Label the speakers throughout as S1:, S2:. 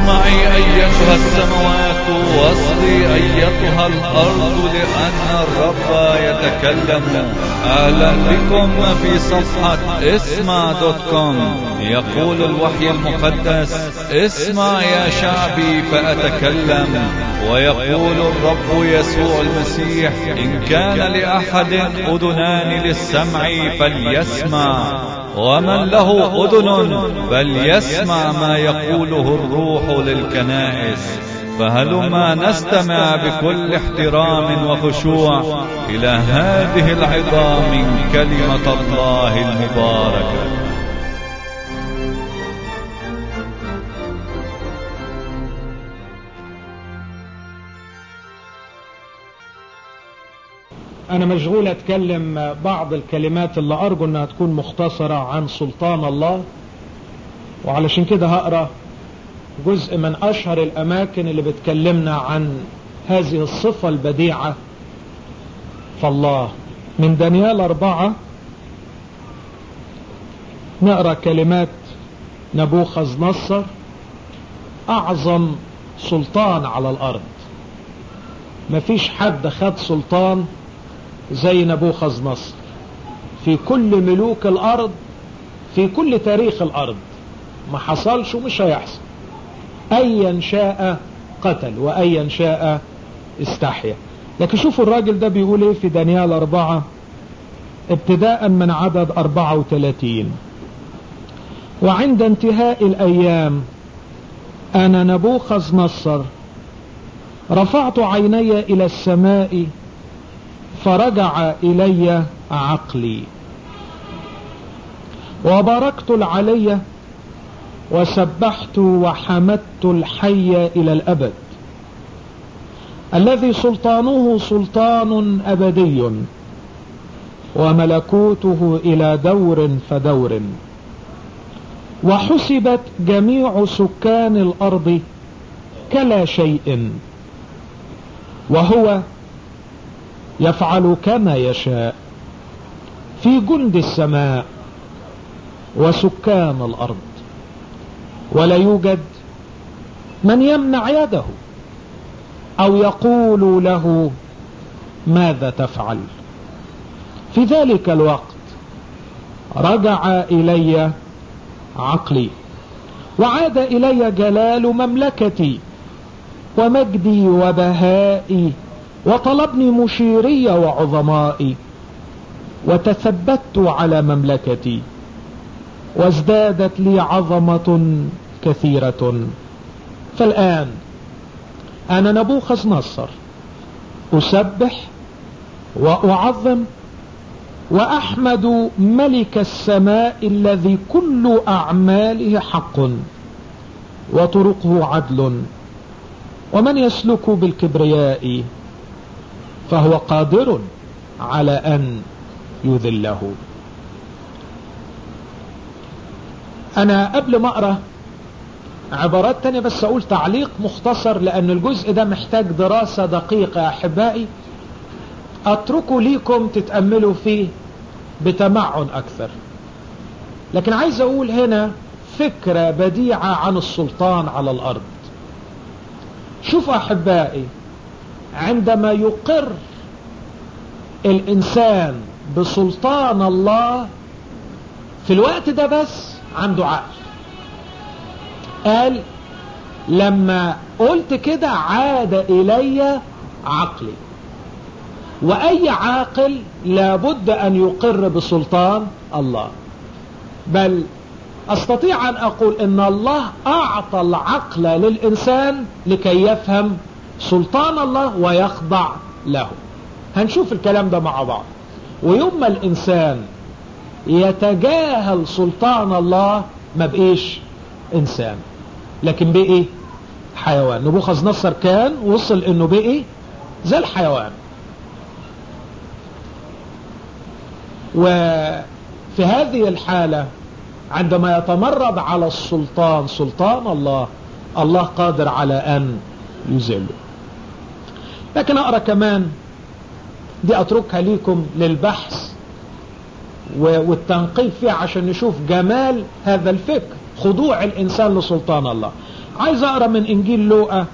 S1: اسمعي أيتها السماوات واصغي أيتها الأرض لأن الرب يتكلم أهلا بكم في صفحة اسمع دوت كوم يقول الوحي المقدس اسمع يا شعبي فأتكلم ويقول الرب يسوع المسيح إن كان لأحد أذنان للسمع فليسمع ومن له أذن فليسمع ما يقوله الروح للكنائس فهلما نستمع بكل احترام وخشوع إلى هذه العظام من كلمة الله المباركة
S2: أنا مشغول أتكلم بعض الكلمات اللي أرجو أنها تكون مختصرة عن سلطان الله وعلشان كده هقرأ جزء من أشهر الأماكن اللي بتكلمنا عن هذه الصفة البديعة فالله من دانيال أربعة نقرأ كلمات نبوخذ نصر أعظم سلطان على الأرض مفيش حد خد سلطان زي نبوخذ نصر في كل ملوك الأرض في كل تاريخ الأرض ما حصلش ومش هيحصل أيا شاء قتل وأيا شاء استحيا لكن شوفوا الراجل ده بيقول ايه في دانيال أربعة ابتداء من عدد أربعة وثلاثين وعند انتهاء الأيام أنا نبوخذ نصر رفعت عيني إلى السماء فرجع إلي عقلي وباركت العلي وسبحت وحمدت الحي إلى الأبد الذي سلطانه سلطان أبدي وملكوته إلى دور فدور وحسبت جميع سكان الأرض كلا شيء وهو يفعل كما يشاء في جند السماء وسكان الأرض ولا يوجد من يمنع يده أو يقول له ماذا تفعل في ذلك الوقت رجع إلي عقلي وعاد إلي جلال مملكتي ومجدي وبهائي وطلبني مشيري وعظمائي وتثبت على مملكتي وازدادت لي عظمة كثيرة فالآن أنا نبوخذ نصر أسبح وأعظم وأحمد ملك السماء الذي كل أعماله حق وطرقه عدل ومن يسلك بالكبرياء فهو قادر على أن يذله أنا قبل ما أقرأ عبارات تانية بس أقول تعليق مختصر لأن الجزء ده محتاج دراسة دقيقة يا أحبائي أتركه ليكم تتأملوا فيه بتمعن أكثر لكن عايز أقول هنا فكرة بديعة عن السلطان على الأرض شوفوا أحبائي عندما يقر الإنسان بسلطان الله في الوقت ده بس عنده عقل قال لما قلت كده عاد إلي عقلي وأي عاقل لابد أن يقر بسلطان الله بل أستطيع أن أقول إن الله أعطى العقل للإنسان لكي يفهم سلطان الله ويخضع له هنشوف الكلام ده مع بعض ويوم ما الإنسان يتجاهل سلطان الله ما بقيش إنسان لكن بقي حيوان نبوخذ نصر كان وصل إنه بقي زي الحيوان وفي هذه الحالة عندما يتمرد على السلطان سلطان الله الله قادر على أن يزله لكن أقرأ كمان دي أتركها ليكم للبحث والتنقيب فيها عشان نشوف جمال هذا الفكر خضوع الإنسان لسلطان الله عايز اقرا من انجيل لوقا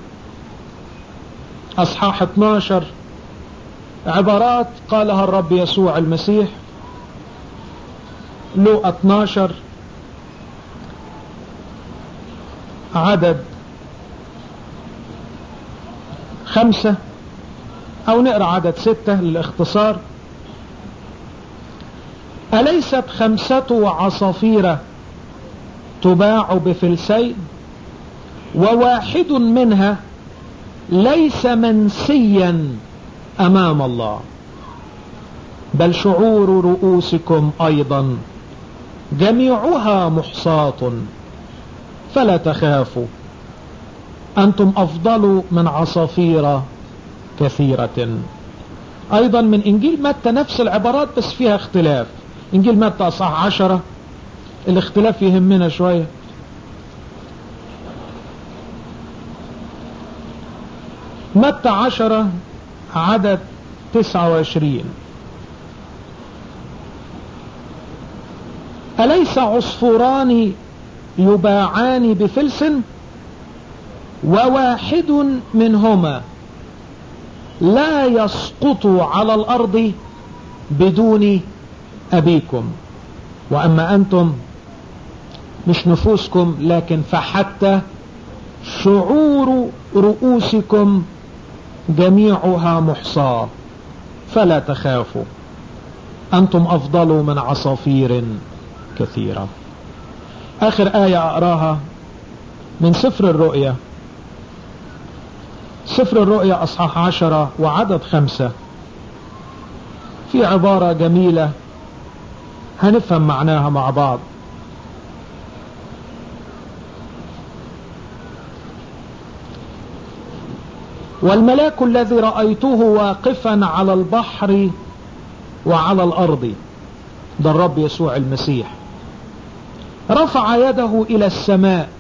S2: اصحاح 12 عبارات قالها الرب يسوع المسيح لوقا 12 عدد خمسة او نقرأ عدد ستة للاختصار أليست خمسة عصافير تباع بفلسين وواحد منها ليس منسيا أمام الله بل شعور رؤوسكم أيضا جميعها محصاة فلا تخافوا أنتم أفضل من عصافير كثيرة أيضا من إنجيل متى نفس العبارات بس فيها اختلاف إنجيل متى أصح عشرة الاختلاف يهمنا شوية متى عشرة عدد تسعة وعشرين أليس عصفوران يباعان بفلس وواحد منهما لا يسقط على الأرض بدون أبيكم وأما أنتم مش نفوسكم لكن فحتى شعور رؤوسكم جميعها محصاة فلا تخافوا أنتم أفضل من عصافير كثيرة آخر آية أقراها من سفر الرؤيا سفر الرؤيا أصحاح عشرة وعدد خمسة في عبارة جميلة هنفهم معناها مع بعض والملاك الذي رأيته واقفا على البحر وعلى الأرض ده الرب يسوع المسيح رفع يده إلى السماء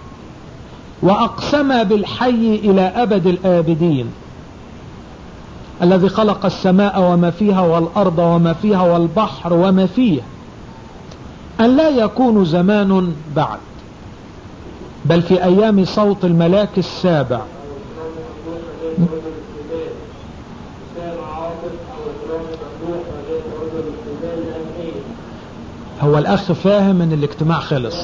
S2: وأقسم بالحي إلى أبد الآبدين الذي خلق السماء وما فيها والأرض وما فيها والبحر وما فيه أن لا يكون زمان بعد بل في أيام صوت الملاك السابع هو الأخ فاهم أن الاجتماع خلص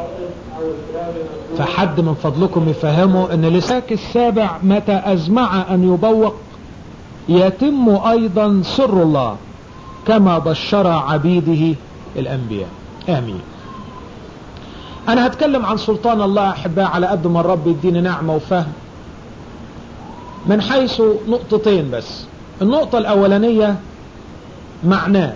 S2: فحد من فضلكم يفهمه أن لساك السابع متى أزمع أن يبوق يتم أيضا سر الله كما بشر عبيده الأنبياء آمين أنا هتكلم عن سلطان الله أحباء على قد ما الرب يديني نعمة وفهم من حيث نقطتين بس النقطة الأولانية معناه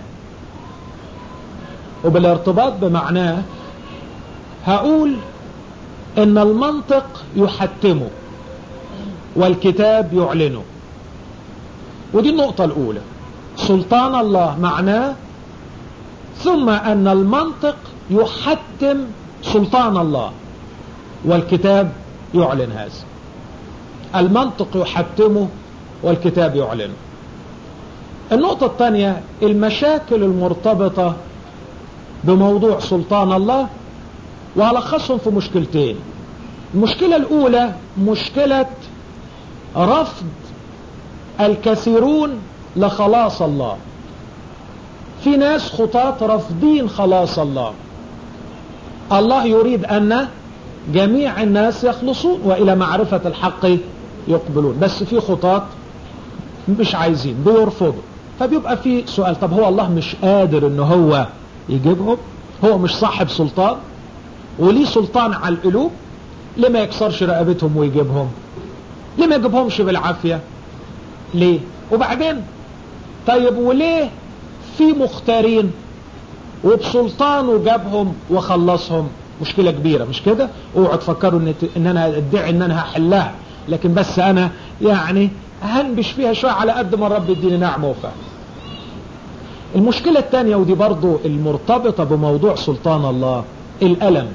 S2: وبالارتباط بمعناه هقول ان المنطق يحتمه والكتاب يعلنه ودي النقطة الاولى سلطان الله معناه ثم ان المنطق يحتم سلطان الله والكتاب يعلن هذا المنطق يحتمه والكتاب يعلنه النقطة الثانية المشاكل المرتبطة بموضوع سلطان الله وألخصهم في مشكلتين المشكلة الأولى مشكلة رفض الكثيرون لخلاص الله في ناس خطاة رافضين خلاص الله الله يريد أن جميع الناس يخلصون وإلى معرفة الحق يقبلون بس في خطاة مش عايزين بيرفضوا فبيبقى في سؤال طب هو الله مش قادر ان هو يجيبهم هو مش صاحب سلطان وليه سلطان على القلوب ليه ما يكسرش رقبتهم ويجيبهم ليه ما يجيبهمش بالعافية ليه وبعدين طيب وليه في مختارين وبسلطانه جابهم وخلصهم مشكلة كبيرة مش كده اوعوا تفكروا ان, إن انا ادعي ان انا هحلها لكن بس انا يعني هنبش فيها شوية على قد ما الرب يديني نعمة وفهم المشكلة الثانية ودي برضو المرتبطة بموضوع سلطان الله الألم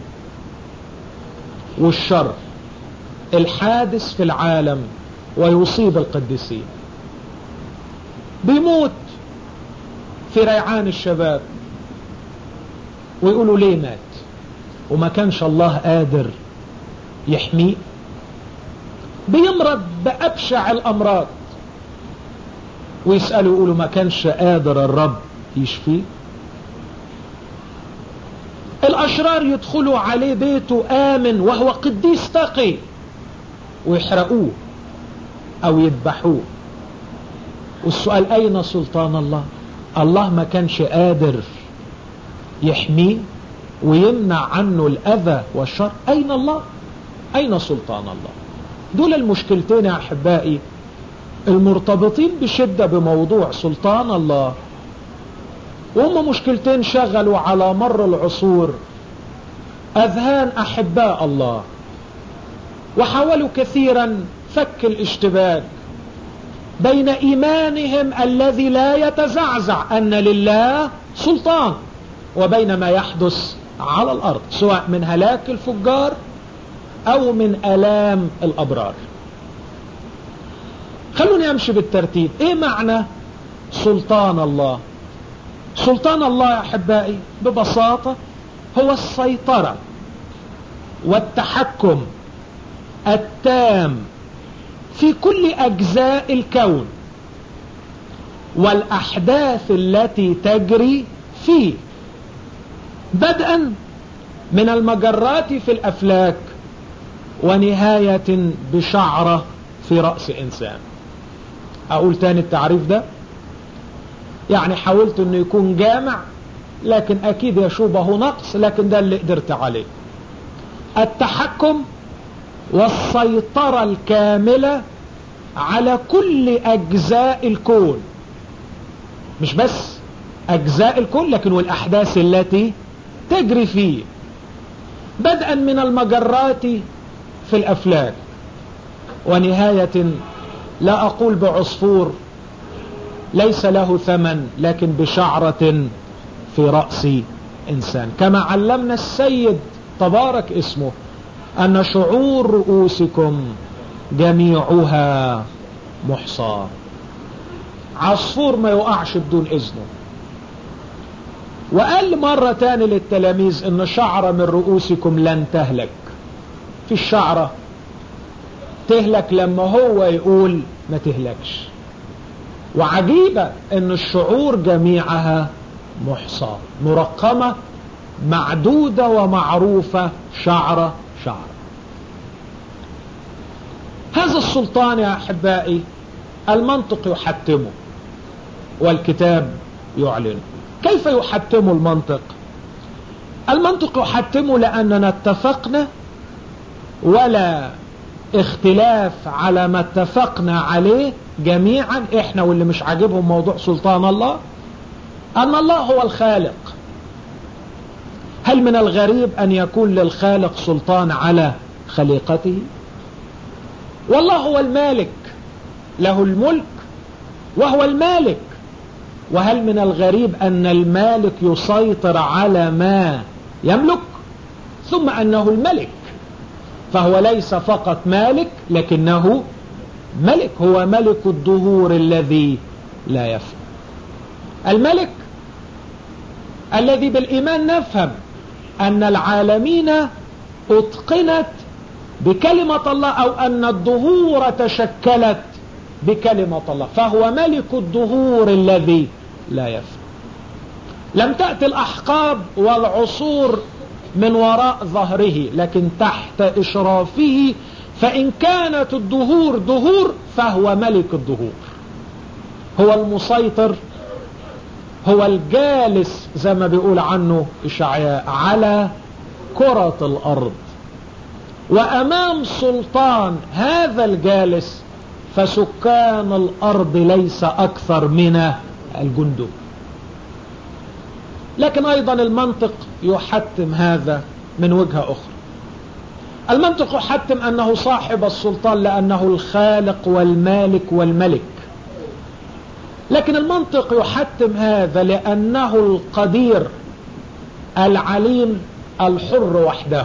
S2: والشر الحادث في العالم ويصيب القديسين بيموت في ريعان الشباب ويقولوا ليه مات وما كانش الله قادر يحميه بيمرض بأبشع الأمراض ويسألوا يقولوا ما كانش قادر الرب يشفيه الأشرار يدخلوا عليه بيته آمن وهو قديس تقي ويحرقوه أو يذبحوه والسؤال أين سلطان الله الله ما كانش قادر يحميه ويمنع عنه الأذى والشر أين الله أين سلطان الله دول المشكلتين يا أحبائي المرتبطين بشدة بموضوع سلطان الله وهم مشكلتين شغلوا على مر العصور أذهان أحباء الله وحاولوا كثيرا فك الاشتباك بين إيمانهم الذي لا يتزعزع أن لله سلطان وبين ما يحدث على الأرض سواء من هلاك الفجار أو من ألام الأبرار خلوني أمشي بالترتيب إيه معنى سلطان الله سلطان الله يا أحبائي ببساطة هو السيطرة والتحكم التام في كل أجزاء الكون والأحداث التي تجري فيه بدءا من المجرات في الأفلاك ونهاية بشعرة في رأس إنسان أقول تاني التعريف ده يعني حاولت أنه يكون جامع لكن أكيد يشوبه نقص لكن ده اللي قدرت عليه التحكم والسيطرة الكاملة على كل أجزاء الكون مش بس أجزاء الكون لكن والأحداث التي تجري فيه بدءا من المجرات في الأفلاك ونهاية لا أقول بعصفور ليس له ثمن لكن بشعرة في رأس إنسان كما علمنا السيد تبارك اسمه أن شعور رؤوسكم جميعها محصى عصفور ما يقعش بدون إذنه وقال مرة تاني للتلاميذ ان شعرة من رؤوسكم لن تهلك في الشعرة تهلك لما هو يقول ما تهلكش وعجيبة ان الشعور جميعها محصى مرقمة معدودة ومعروفة شعرة شعرة هذا السلطان يا أحبائي المنطق يحتمه والكتاب يعلنه كيف يحتم المنطق المنطق يحتمه لأننا اتفقنا ولا اختلاف على ما اتفقنا عليه جميعا احنا واللي مش عاجبهم موضوع سلطان الله ان الله هو الخالق هل من الغريب ان يكون للخالق سلطان على خليقته والله هو المالك له الملك وهو المالك وهل من الغريب أن المالك يسيطر على ما يملك ثم أنه الملك فهو ليس فقط مالك لكنه ملك هو ملك الدهور الذي لا يفهم الملك الذي بالإيمان نفهم أن العالمين أتقنت بكلمة الله أو أن الدهور تشكلت بكلمة الله فهو ملك الدهور الذي لا يفهم لم تأتي الأحقاب والعصور من وراء ظهره لكن تحت إشرافه فإن كانت الدهور دهور فهو ملك الدهور هو المسيطر هو الجالس زي ما بيقول عنه إشعياء على كرة الأرض وأمام سلطان هذا الجالس فسكان الأرض ليس أكثر من الجندب لكن أيضا المنطق يحتم هذا من وجهة أخرى المنطق يحتم أنه صاحب السلطان لأنه الخالق والمالك والملك لكن المنطق يحتم هذا لأنه القدير العليم الحر وحده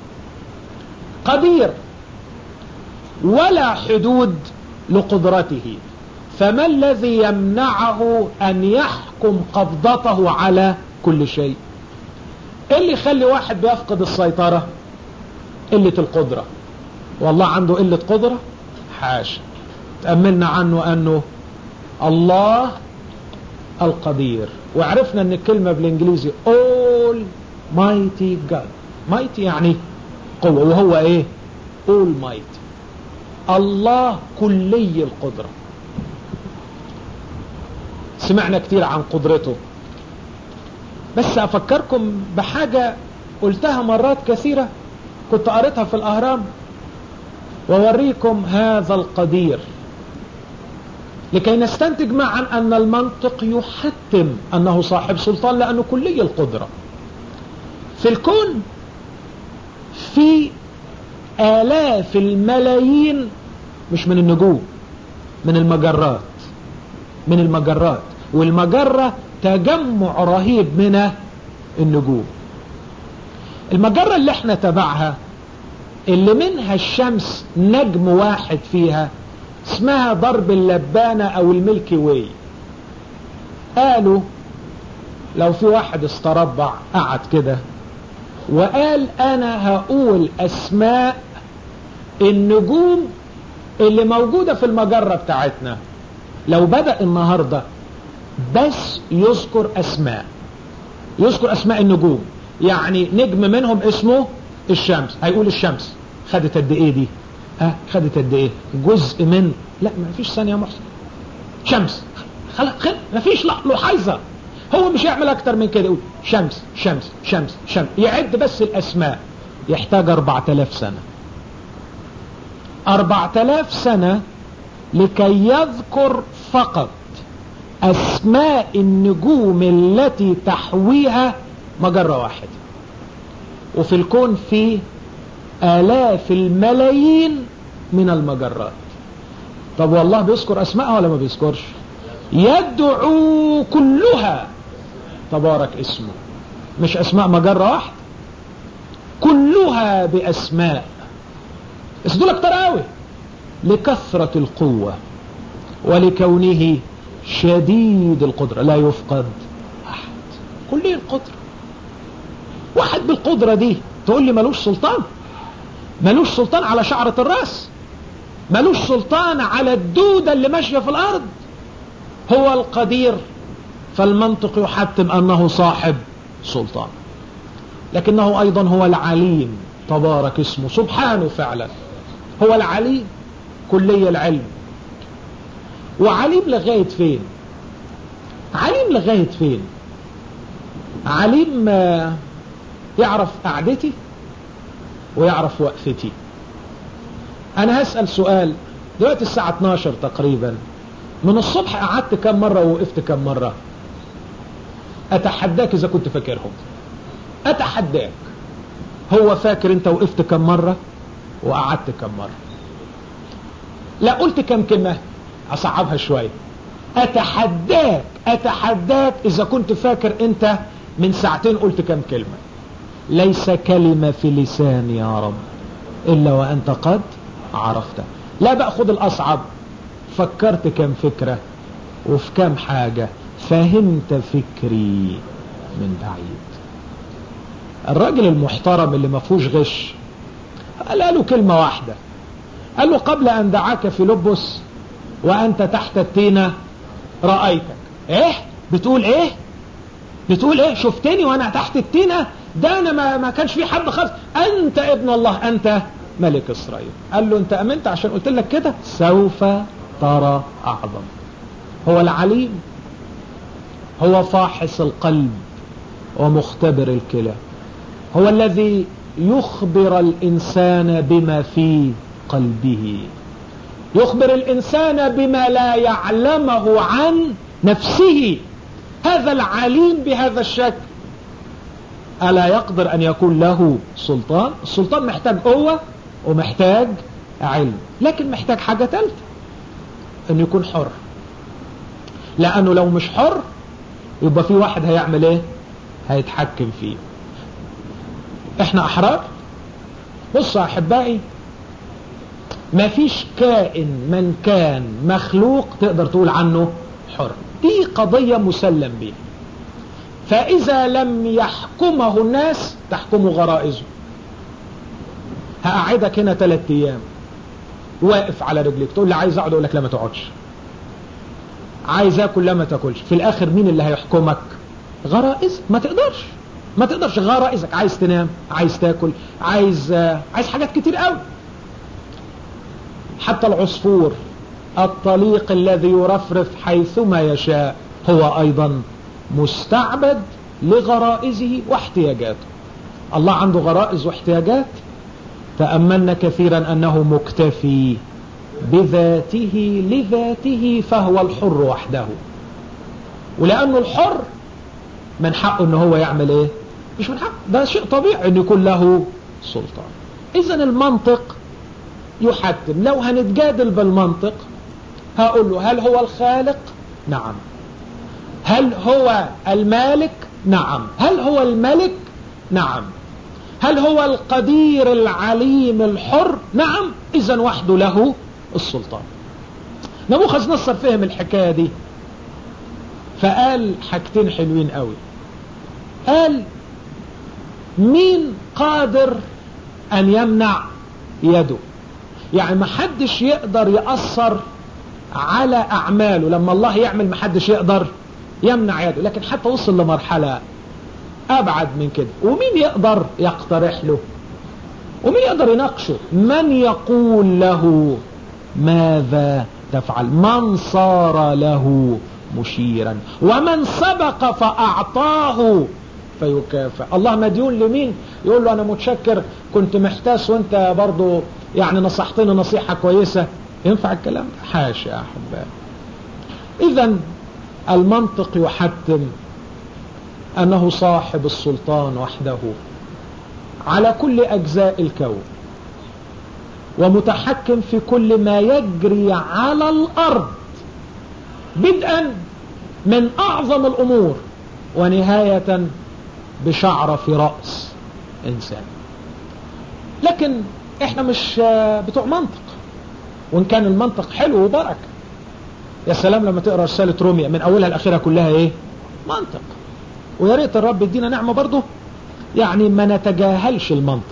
S2: قدير ولا حدود لقدرته فما الذي يمنعه أن يحكم قبضته على كل شيء اللي يخلي واحد بيفقد السيطرة قلة القدرة والله عنده قلة قدرة حاشا تأملنا عنه أنه الله القدير وعرفنا أن الكلمة بالإنجليزي all mighty God mighty يعني قوة وهو إيه all mighty الله كلي القدرة سمعنا كتير عن قدرته بس أفكركم بحاجة قلتها مرات كثيرة كنت قريتها في الأهرام ووريكم هذا القدير لكي نستنتج معا أن المنطق يحتم أنه صاحب سلطان لأنه كلي القدرة في الكون في آلاف الملايين مش من النجوم من المجرات من المجرات والمجرة تجمع رهيب من النجوم المجرة اللي احنا تبعها اللي منها الشمس نجم واحد فيها اسمها ضرب اللبانة او الملكي واي قالوا لو في واحد استربع قعد كده وقال انا هقول اسماء النجوم اللي موجودة في المجرة بتاعتنا لو بدأ النهاردة بس يذكر اسماء يذكر اسماء النجوم يعني نجم منهم اسمه الشمس هيقول الشمس خدت قد ايه دي ها خدت قد ايه جزء من لا ما فيش ثانيه يا محسن شمس خلاص خل... ما فيش لحظه هو مش هيعمل اكتر من كده يقول شمس شمس شمس شمس يعد بس الاسماء يحتاج 4000 سنه 4000 سنه لكي يذكر فقط اسماء النجوم التي تحويها مجره واحده وفي الكون في آلاف الملايين من المجرات طب والله بيذكر أسماءها ولا ما بيذكرش يدعو كلها تبارك اسمه مش أسماء مجرة واحدة كلها بأسماء بس دول اكتر قوي لكثرة القوة ولكونه شديد القدرة لا يفقد أحد كل القدرة واحد بالقدرة دي تقول لي ملوش سلطان ملوش سلطان على شعرة الراس ملوش سلطان على الدودة اللي ماشية في الأرض هو القدير فالمنطق يحتم أنه صاحب سلطان لكنه أيضا هو العليم تبارك اسمه سبحانه فعلا هو العليم كلي العلم وعليم لغاية فين عليم لغاية فين عليم يعرف قعدتي ويعرف وقفتي انا هسأل سؤال دلوقتي الساعة 12 تقريبا من الصبح قعدت كم مرة ووقفت كم مرة اتحداك اذا كنت فاكرهم اتحداك هو فاكر انت وقفت كم مرة وقعدت كم مرة لا قلت كم كلمة اصعبها شوية اتحداك اتحداك اذا كنت فاكر انت من ساعتين قلت كم كلمة ليس كلمة في لساني يا رب إلا وأنت قد عرفت لا بقى خد الأصعب فكرت كم فكرة وفي كم حاجة فهمت فكري من بعيد الراجل المحترم اللي ما فيهوش غش قال له كلمة واحدة قال له قبل أن دعاك في لبس وأنت تحت التينة رأيتك إيه بتقول إيه بتقول إيه شفتني وأنا تحت التينة ده انا ما, ما كانش في حد خالص انت ابن الله انت ملك اسرائيل قال له انت امنت عشان قلت لك كده سوف ترى اعظم هو العليم هو فاحص القلب ومختبر الكلى هو الذي يخبر الانسان بما في قلبه يخبر الانسان بما لا يعلمه عن نفسه هذا العليم بهذا الشكل ألا يقدر أن يكون له سلطان السلطان محتاج قوة ومحتاج علم لكن محتاج حاجة ثالثة أن يكون حر لأنه لو مش حر يبقى في واحد هيعمل ايه هيتحكم فيه احنا احرار بصوا احبائي ما فيش كائن من كان مخلوق تقدر تقول عنه حر دي قضية مسلم بيها فإذا لم يحكمه الناس تحكمه غرائزه هقعدك هنا ثلاث أيام واقف على رجليك تقول لي عايز اقعد اقول لك لا ما تقعدش عايز اكل لا ما تاكلش في الاخر مين اللي هيحكمك غرائزك ما تقدرش ما تقدرش غرائزك عايز تنام عايز تاكل عايز عايز حاجات كتير قوي حتى العصفور الطليق الذي يرفرف حيثما يشاء هو ايضا مستعبد لغرائزه واحتياجاته الله عنده غرائز واحتياجات تأملنا كثيرا أنه مكتفي بذاته لذاته فهو الحر وحده ولأنه الحر من حقه أنه هو يعمل إيه مش من حقه ده شيء طبيعي أن يكون له سلطان إذا المنطق يحتم لو هنتجادل بالمنطق هقول له هل هو الخالق نعم هل هو المالك نعم هل هو الملك نعم هل هو القدير العليم الحر نعم اذا وحده له السلطان نبوخذ نصر فهم الحكاية دي فقال حاجتين حلوين قوي قال مين قادر ان يمنع يده يعني ما حدش يقدر يأثر على اعماله لما الله يعمل ما حدش يقدر يمنع يده لكن حتى وصل لمرحلة ابعد من كده ومين يقدر يقترح له ومين يقدر يناقشه من يقول له ماذا تفعل من صار له مشيرا ومن سبق فاعطاه فيكافئ الله مديون لمين يقول له انا متشكر كنت محتاس وانت برضو يعني نصحتني نصيحة كويسة ينفع الكلام حاشا يا احبائي اذا المنطق يحتم أنه صاحب السلطان وحده على كل أجزاء الكون ومتحكم في كل ما يجري على الأرض بدءا من أعظم الأمور ونهاية بشعر في رأس إنسان لكن احنا مش بتوع منطق وان كان المنطق حلو وبركة يا سلام لما تقرأ رسالة روميا من أولها لأخيرها كلها ايه منطق ويا ريت الرب يدينا نعمة برضه يعني ما نتجاهلش المنطق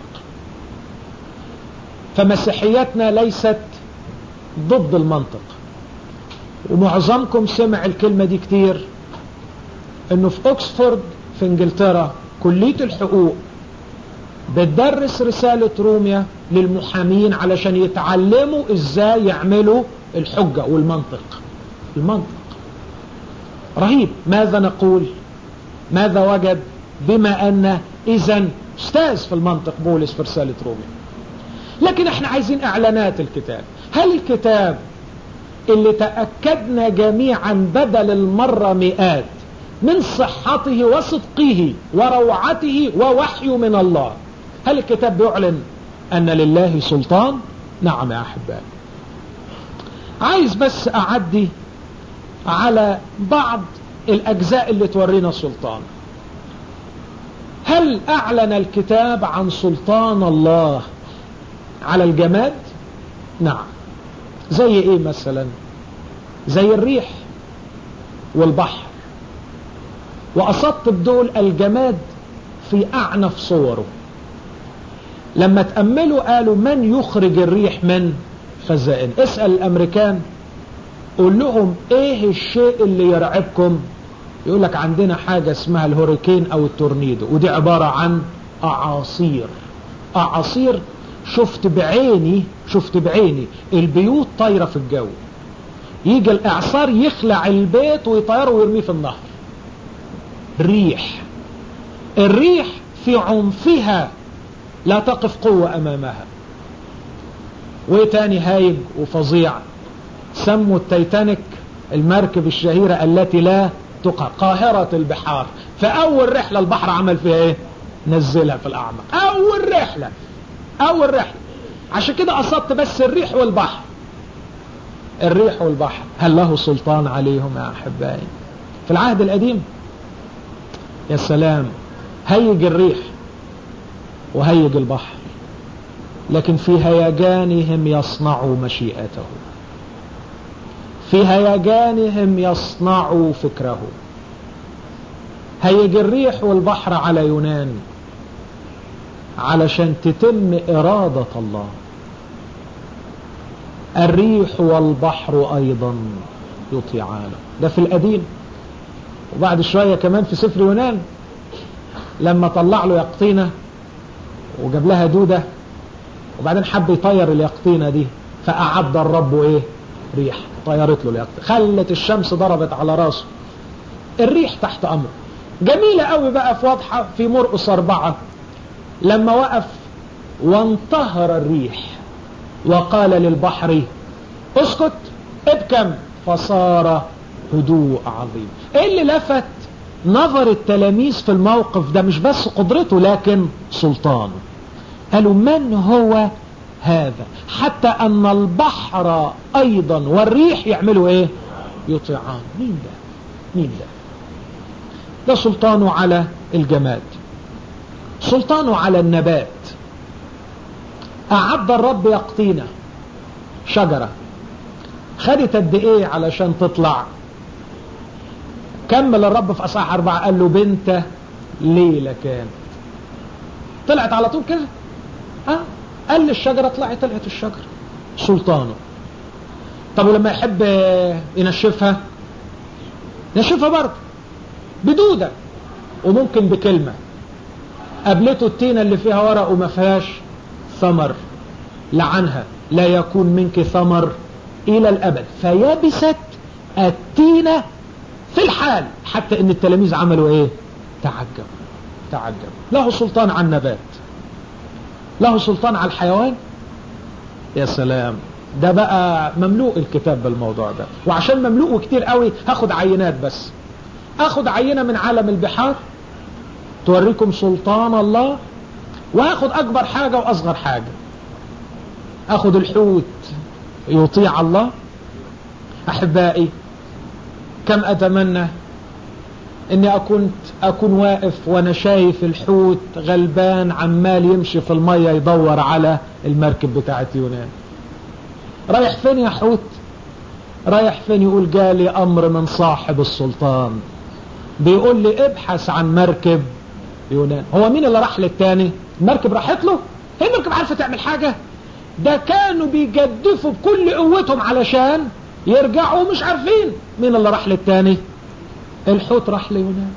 S2: فمسيحيتنا ليست ضد المنطق ومعظمكم سمع الكلمة دي كتير انه في اوكسفورد في انجلترا كلية الحقوق بتدرس رسالة روميا للمحامين علشان يتعلموا ازاي يعملوا الحجة والمنطق المنطق رهيب ماذا نقول ماذا وجد بما ان اذا استاذ في المنطق بولس في رسالة روميا لكن احنا عايزين اعلانات الكتاب هل الكتاب اللي تأكدنا جميعا بدل المرة مئات من صحته وصدقه وروعته ووحي من الله هل الكتاب بيعلن ان لله سلطان نعم يا احبائي عايز بس اعدي على بعض الاجزاء اللي تورينا السلطان هل اعلن الكتاب عن سلطان الله على الجماد نعم زي ايه مثلا زي الريح والبحر وأسطب دول الجماد في أعنف صوره لما تأملوا قالوا من يخرج الريح من خزائن اسأل الأمريكان قول لهم ايه الشيء اللي يرعبكم يقول لك عندنا حاجة اسمها الهوريكين او التورنيدو ودي عبارة عن اعاصير اعاصير شفت بعيني شفت بعيني البيوت طايرة في الجو يجي الاعصار يخلع البيت ويطيره ويرميه في النهر ريح الريح في عنفها لا تقف قوة امامها وتاني هايج وفظيع سموا التيتانيك المركب الشهيرة التي لا تقع قاهرة البحار فأول رحلة البحر عمل فيها ايه نزلها في الأعماق أول رحلة أول رحلة عشان كده أصبت بس الريح والبحر الريح والبحر هل له سلطان عليهم يا أحبائي في العهد القديم يا سلام هيج الريح وهيج البحر لكن في هيجانهم يصنعوا مشيئته في هيجانهم يصنعوا فكره هيج الريح والبحر على يونان علشان تتم إرادة الله الريح والبحر أيضا يطيعان ده في القديم وبعد شوية كمان في سفر يونان لما طلع له يقطينة وجاب لها دودة وبعدين حب يطير اليقطينة دي فأعد الرب ايه ريح طيرت له اليقطينة خلت الشمس ضربت على راسه الريح تحت أمره جميلة قوي بقى في واضحة في مرقس أربعة لما وقف وانتهر الريح وقال للبحر اسكت ابكم فصار هدوء عظيم ايه اللي لفت نظر التلاميذ في الموقف ده مش بس قدرته لكن سلطانه قالوا من هو هذا حتى ان البحر ايضا والريح يعملوا ايه يطيعان مين ده مين ده ده سلطانه على الجماد سلطانه على النبات أعد الرب يقطينا شجرة خدت قد ايه علشان تطلع كمل الرب في أصحاح أربعة قال له بنت ليلة كانت طلعت على طول كده ها قال لي الشجرة طلعت طلعت الشجرة سلطانه طب ولما يحب ينشفها ينشفها برضه بدودة وممكن بكلمة قابلته التينة اللي فيها ورق وما فيهاش ثمر لعنها لا يكون منك ثمر إلى الأبد فيبست التينة في الحال حتى ان التلاميذ عملوا ايه تعجب تعجب له سلطان على النبات له سلطان على الحيوان يا سلام ده بقى مملوء الكتاب بالموضوع ده وعشان مملوء كتير قوي هاخد عينات بس اخد عينة من عالم البحار توريكم سلطان الله واخد اكبر حاجة واصغر حاجة اخد الحوت يطيع الله احبائي كم اتمنى اني اكون اكون واقف وانا شايف الحوت غلبان عمال يمشي في المية يدور على المركب بتاعت يونان رايح فين يا حوت رايح فين يقول جالي امر من صاحب السلطان بيقول لي ابحث عن مركب يونان هو مين اللي راح للتاني المركب راحت له هي المركب عارفة تعمل حاجة ده كانوا بيجدفوا بكل قوتهم علشان يرجعوا مش عارفين مين اللي راح للتاني الحوت راح ليونان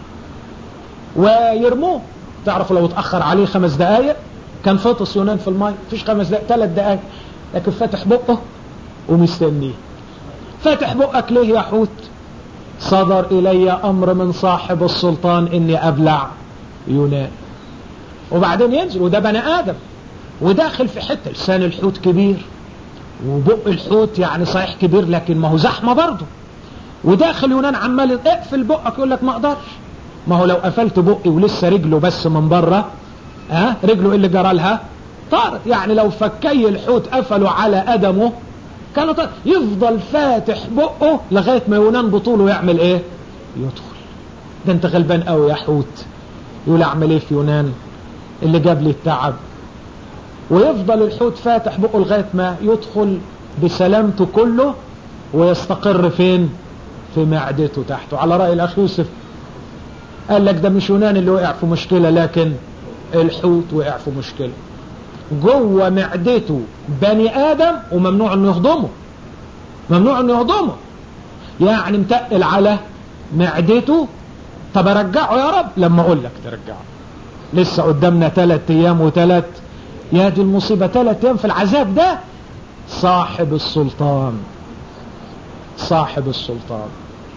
S2: ويرموه تعرفوا لو اتأخر عليه خمس دقايق كان فطس يونان في الماء فيش خمس دقايق ثلاث دقايق لكن فاتح بقه ومستنيه فاتح بقك ليه يا حوت صدر الي امر من صاحب السلطان اني ابلع يونان وبعدين ينزل وده بني ادم وداخل في حته لسان الحوت كبير وبق الحوت يعني صحيح كبير لكن ما هو زحمه برضه وداخل يونان عمال اقفل بقك يقول لك ما اقدرش ما هو لو قفلت بقي ولسه رجله بس من بره ها أه؟ رجله ايه اللي جرى لها طارت يعني لو فكي الحوت قفلوا على قدمه كانوا طارت يفضل فاتح بقه لغايه ما يونان بطوله يعمل ايه يدخل ده انت غلبان قوي يا حوت يقول اعمل ايه في يونان اللي جاب لي التعب ويفضل الحوت فاتح بقه لغايه ما يدخل بسلامته كله ويستقر فين في معدته تحته على رأي الأخ يوسف قال لك ده مش يونان اللي وقع في مشكلة لكن الحوت وقع في مشكلة جوه معدته بني آدم وممنوع انه يهضمه ممنوع انه يهضمه يعني متقل على معدته طب ارجعه يا رب لما اقول لك ترجعه لسه قدامنا ثلاث ايام وثلاث يا دي المصيبة ثلاث ايام في العذاب ده صاحب السلطان صاحب السلطان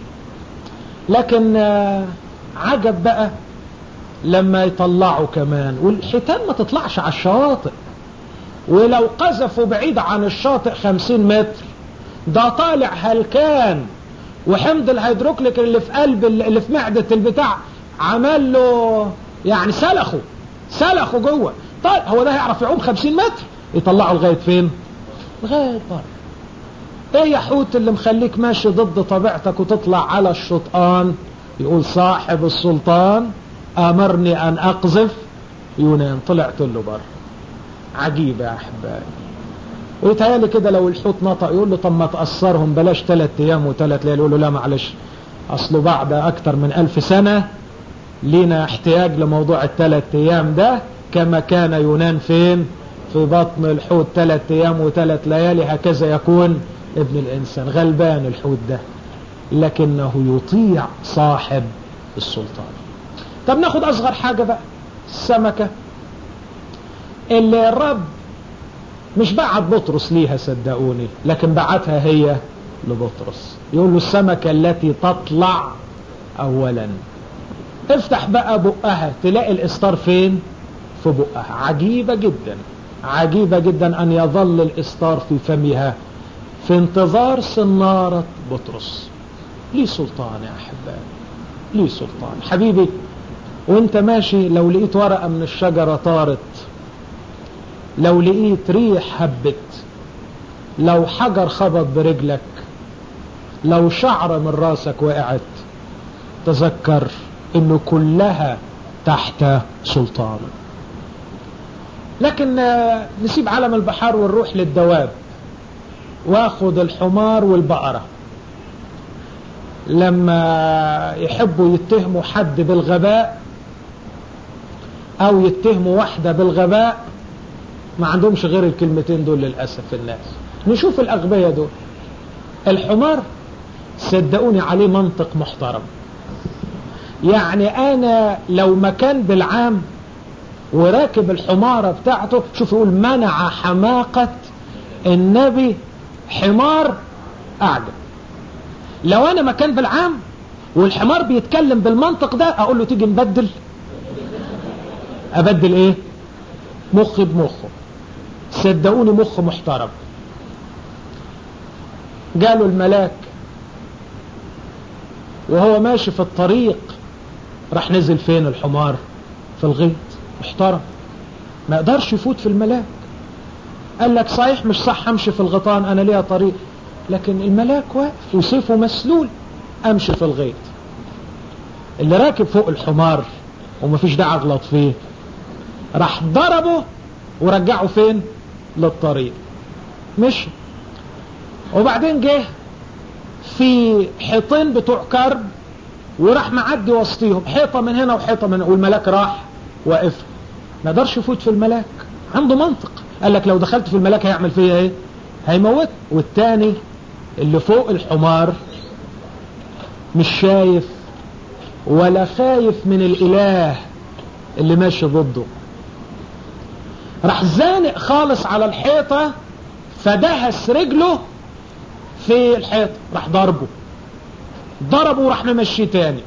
S2: لكن عجب بقى لما يطلعوا كمان والحيتان ما تطلعش على الشواطئ ولو قذفوا بعيد عن الشاطئ خمسين متر ده طالع هلكان وحمض الهيدروكليك اللي في قلب اللي في معدة البتاع عمل له يعني سلخه سلخه جوه طيب هو ده هيعرف يعوم خمسين متر يطلعه لغاية فين لغاية بره ايه يا حوت اللي مخليك ماشي ضد طبيعتك وتطلع على الشطآن يقول صاحب السلطان امرني ان اقذف يونان طلعت له بره عجيب يا احبائي ويتهيألي كده لو الحوت نطق يقول له طب ما تأثرهم بلاش ثلاث ايام وثلاث ليالي يقول له لا معلش اصله بعد اكتر من الف سنة لينا احتياج لموضوع الثلاث ايام ده كما كان يونان فين في بطن الحوت ثلاث ايام وثلاث ليالي هكذا يكون ابن الانسان غلبان الحوت ده لكنه يطيع صاحب السلطان طب ناخد اصغر حاجة بقى السمكة اللي الرب مش بعت بطرس ليها صدقوني لكن بعتها هي لبطرس يقول له السمكة التي تطلع اولا افتح بقى بقها تلاقي الاستار فين في بقها عجيبة جدا عجيبة جدا ان يظل الاستار في فمها في انتظار صنارة بطرس ليه سلطان يا احبائي ليه سلطان حبيبي وانت ماشي لو لقيت ورقة من الشجرة طارت لو لقيت ريح هبت لو حجر خبط برجلك لو شعر من راسك وقعت تذكر انه كلها تحت سلطانه لكن نسيب عالم البحار ونروح للدواب واخد الحمار والبقرة لما يحبوا يتهموا حد بالغباء او يتهموا واحدة بالغباء ما عندهمش غير الكلمتين دول للأسف الناس نشوف الأغبية دول الحمار صدقوني عليه منطق محترم يعني أنا لو مكان بالعام وراكب الحمارة بتاعته شوف يقول منع حماقة النبي حمار أعجب لو أنا مكان بالعام والحمار بيتكلم بالمنطق ده أقول له تيجي نبدل أبدل إيه مخي بمخه صدقوني مخ محترم قالوا الملاك وهو ماشي في الطريق راح نزل فين الحمار في الغيط محترم ما يقدرش يفوت في الملاك قال لك صحيح مش صح امشي في الغيطان انا ليها طريق لكن الملاك واقف وسيفه مسلول امشي في الغيط اللي راكب فوق الحمار ومفيش داعي اغلط فيه راح ضربه ورجعه فين للطريق مشي وبعدين جه في حيطين بتوع كرب وراح معدي وسطيهم حيطة من هنا وحيطة من هنا والملاك راح واقف ما قدرش يفوت في الملاك عنده منطق قال لك لو دخلت في الملاك هيعمل فيا ايه هيموت والتاني اللي فوق الحمار مش شايف ولا خايف من الاله اللي ماشي ضده راح زانق خالص على الحيطة فدهس رجله في الحيطة راح ضربه ضربه وراح ممشيه تاني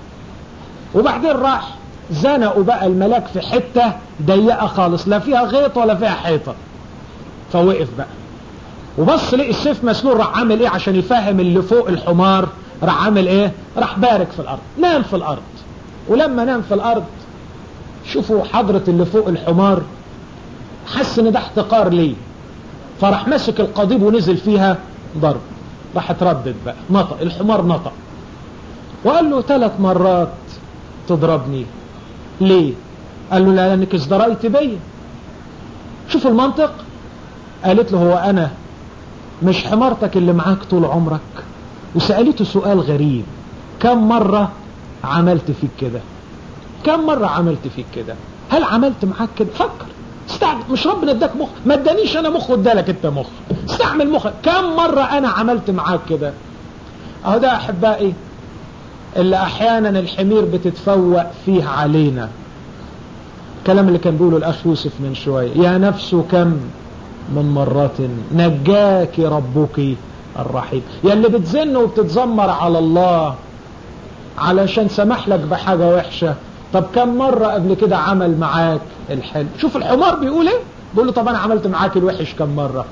S2: وبعدين راح زنقوا بقى الملاك في حتة ضيقة خالص لا فيها غيط ولا فيها حيطة فوقف بقى وبص لقي السيف مسلول راح عامل ايه عشان يفهم اللي فوق الحمار راح عامل ايه راح بارك في الارض نام في الارض ولما نام في الارض شوفوا حضرة اللي فوق الحمار حس ان ده احتقار ليه فراح مسك القضيب ونزل فيها ضرب راح تردد بقى نطق الحمار نطق وقال له ثلاث مرات تضربني ليه قال له لا لانك ازدريت بيا شوف المنطق قالت له هو انا مش حمارتك اللي معاك طول عمرك وسألته سؤال غريب كم مرة عملت فيك كده كم مرة عملت فيك كده هل عملت معاك كده فكر استعمل مش ربنا اداك مخ ما ادانيش انا مخ وادالك انت مخ استعمل مخك كم مرة انا عملت معاك كده اهو ده احبائي اللي احيانا الحمير بتتفوق فيه علينا الكلام اللي كان بيقوله الاخ يوسف من شوية يا نفس كم من مرة نجاك ربك الرحيم يا اللي بتزن وبتتذمر على الله علشان سمح لك بحاجة وحشة طب كم مرة قبل كده عمل معاك الحلو شوف الحمار بيقول ايه بيقول له طب انا عملت معاك الوحش كم مرة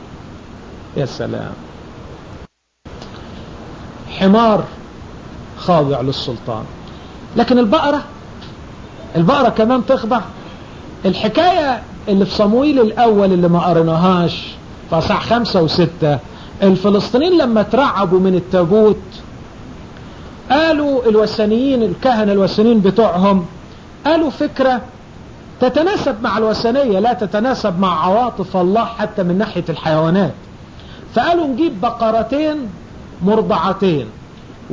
S2: يا سلام حمار خاضع للسلطان لكن البقرة البقرة كمان تخضع الحكاية اللي في صمويل الاول اللي ما قرناهاش في اصح خمسة وستة الفلسطينيين لما ترعبوا من التابوت قالوا الوثنيين الكهنة الوثنيين بتوعهم قالوا فكرة تتناسب مع الوثنية لا تتناسب مع عواطف الله حتى من ناحية الحيوانات فقالوا نجيب بقرتين مرضعتين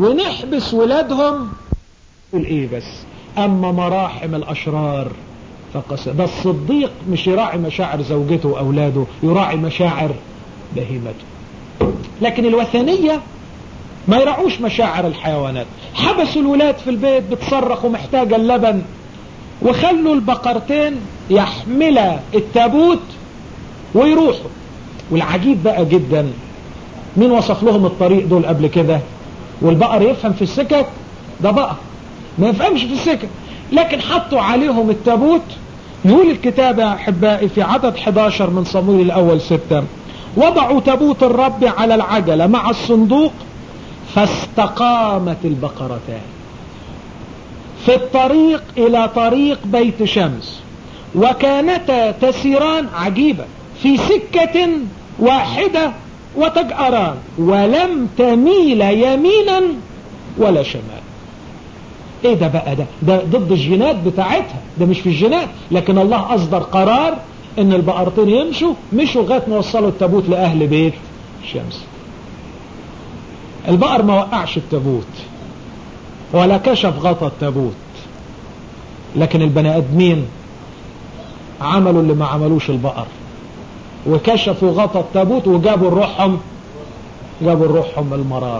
S2: ونحبس ولادهم ايه بس اما مراحم الاشرار فقس ده الصديق مش يراعي مشاعر زوجته وأولاده يراعي مشاعر بهيمته لكن الوثنية ما يراعوش مشاعر الحيوانات حبسوا الولاد في البيت بتصرخ ومحتاجة اللبن وخلوا البقرتين يحملا التابوت ويروحوا والعجيب بقى جدا مين وصف لهم الطريق دول قبل كده والبقر يفهم في السكك ده بقر ما يفهمش في السكك لكن حطوا عليهم التابوت يقول الكتاب يا أحبائي في عدد 11 من صمويل الأول ستة وضعوا تابوت الرب على العجلة مع الصندوق فاستقامت البقرتان في الطريق إلى طريق بيت شمس وكانتا تسيران عجيبة في سكة واحدة وتجأران ولم تميل يمينا ولا شمال ايه ده بقى ده ده ضد الجينات بتاعتها ده مش في الجينات لكن الله اصدر قرار ان البقرتين يمشوا مشوا لغايه ما وصلوا التابوت لاهل بيت شمس البقر ما وقعش التابوت ولا كشف غطى التابوت لكن البني ادمين عملوا اللي ما عملوش البقر وكشفوا غطى التابوت وجابوا الروحهم جابوا الروحهم المرار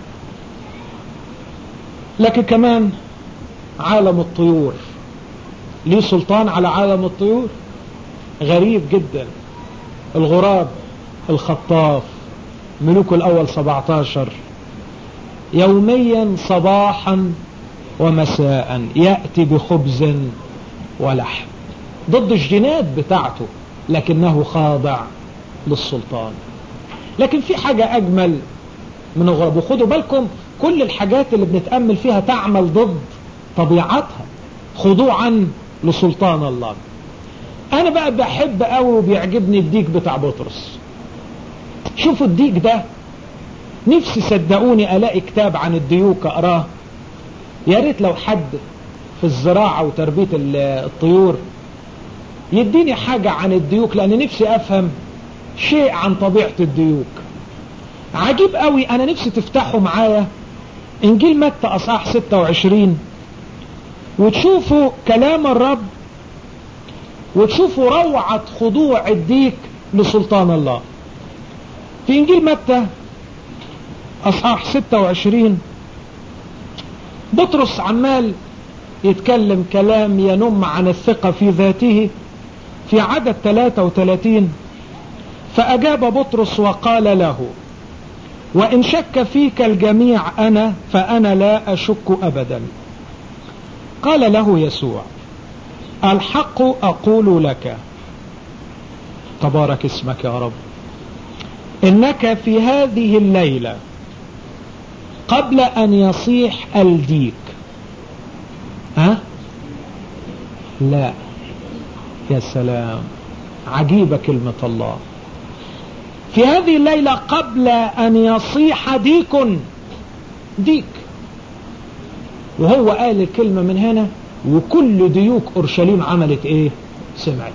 S2: لكن كمان عالم الطيور ليه سلطان على عالم الطيور غريب جدا الغراب الخطاف ملوك الأول 17 يوميا صباحا ومساء يأتي بخبز ولحم ضد الجينات بتاعته لكنه خاضع للسلطان لكن في حاجة أجمل من الغرب وخدوا بالكم كل الحاجات اللي بنتأمل فيها تعمل ضد طبيعتها خضوعا لسلطان الله أنا بقى بحب قوي وبيعجبني الديك بتاع بطرس شوفوا الديك ده نفسي صدقوني ألاقي كتاب عن الديوك أقراه يا ريت لو حد في الزراعة وتربية الطيور يديني حاجة عن الديوك لأن نفسي أفهم شيء عن طبيعة الديوك عجيب قوي أنا نفسي تفتحوا معايا إنجيل متى أصحاح 26 وتشوفوا كلام الرب وتشوفوا روعة خضوع الديك لسلطان الله في إنجيل متى أصحاح 26 بطرس عمال يتكلم كلام ينم عن الثقة في ذاته في عدد 33 فأجاب بطرس وقال له وإن شك فيك الجميع أنا فأنا لا أشك أبدا قال له يسوع الحق أقول لك تبارك اسمك يا رب إنك في هذه الليلة قبل أن يصيح الديك ها لا يا سلام عجيبة كلمة الله في هذه الليلة قبل أن يصيح ديك ديك وهو قال الكلمة من هنا وكل ديوك أورشليم عملت إيه سمعت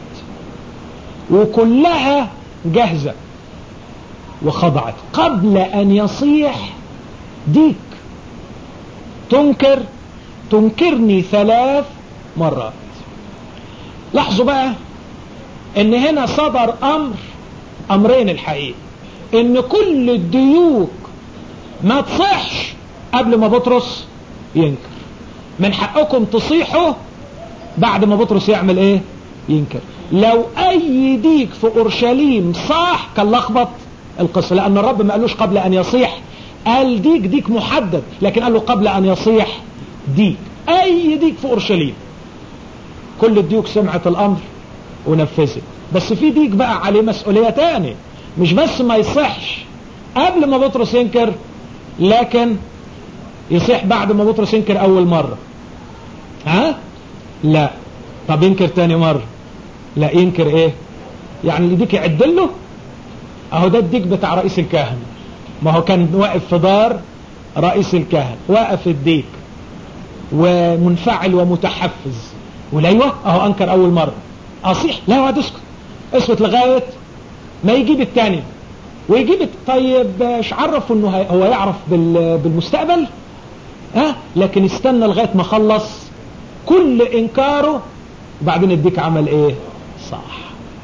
S2: وكلها جاهزة وخضعت قبل أن يصيح ديك تنكر تنكرني ثلاث مرات لاحظوا بقى ان هنا صدر امر امرين الحقيقة ان كل الديوك ما تصحش قبل ما بطرس ينكر من حقكم تصيحوا بعد ما بطرس يعمل ايه ينكر لو اي ديك في اورشليم صاح كان لخبط القصة لان الرب ما قالوش قبل ان يصيح قال ديك ديك محدد لكن قال له قبل ان يصيح ديك اي ديك في اورشليم كل الديوك سمعت الامر ونفذت بس في ديك بقى عليه مسؤولية تاني مش بس ما يصحش قبل ما بطرس ينكر لكن يصيح بعد ما بطرس ينكر اول مرة ها لا طب ينكر تاني مرة لا ينكر ايه يعني اللي ديك يعدل له اهو ده الديك بتاع رئيس الكهنة ما هو كان واقف في دار رئيس الكهنة واقف الديك ومنفعل ومتحفز والايوه اهو انكر اول مرة اصيح لا يقعد اسكت اسكت لغاية ما يجيب التاني ويجيب طيب ايش عرفه انه هو يعرف بالمستقبل ها لكن استنى لغاية ما خلص كل انكاره وبعدين اديك عمل ايه صح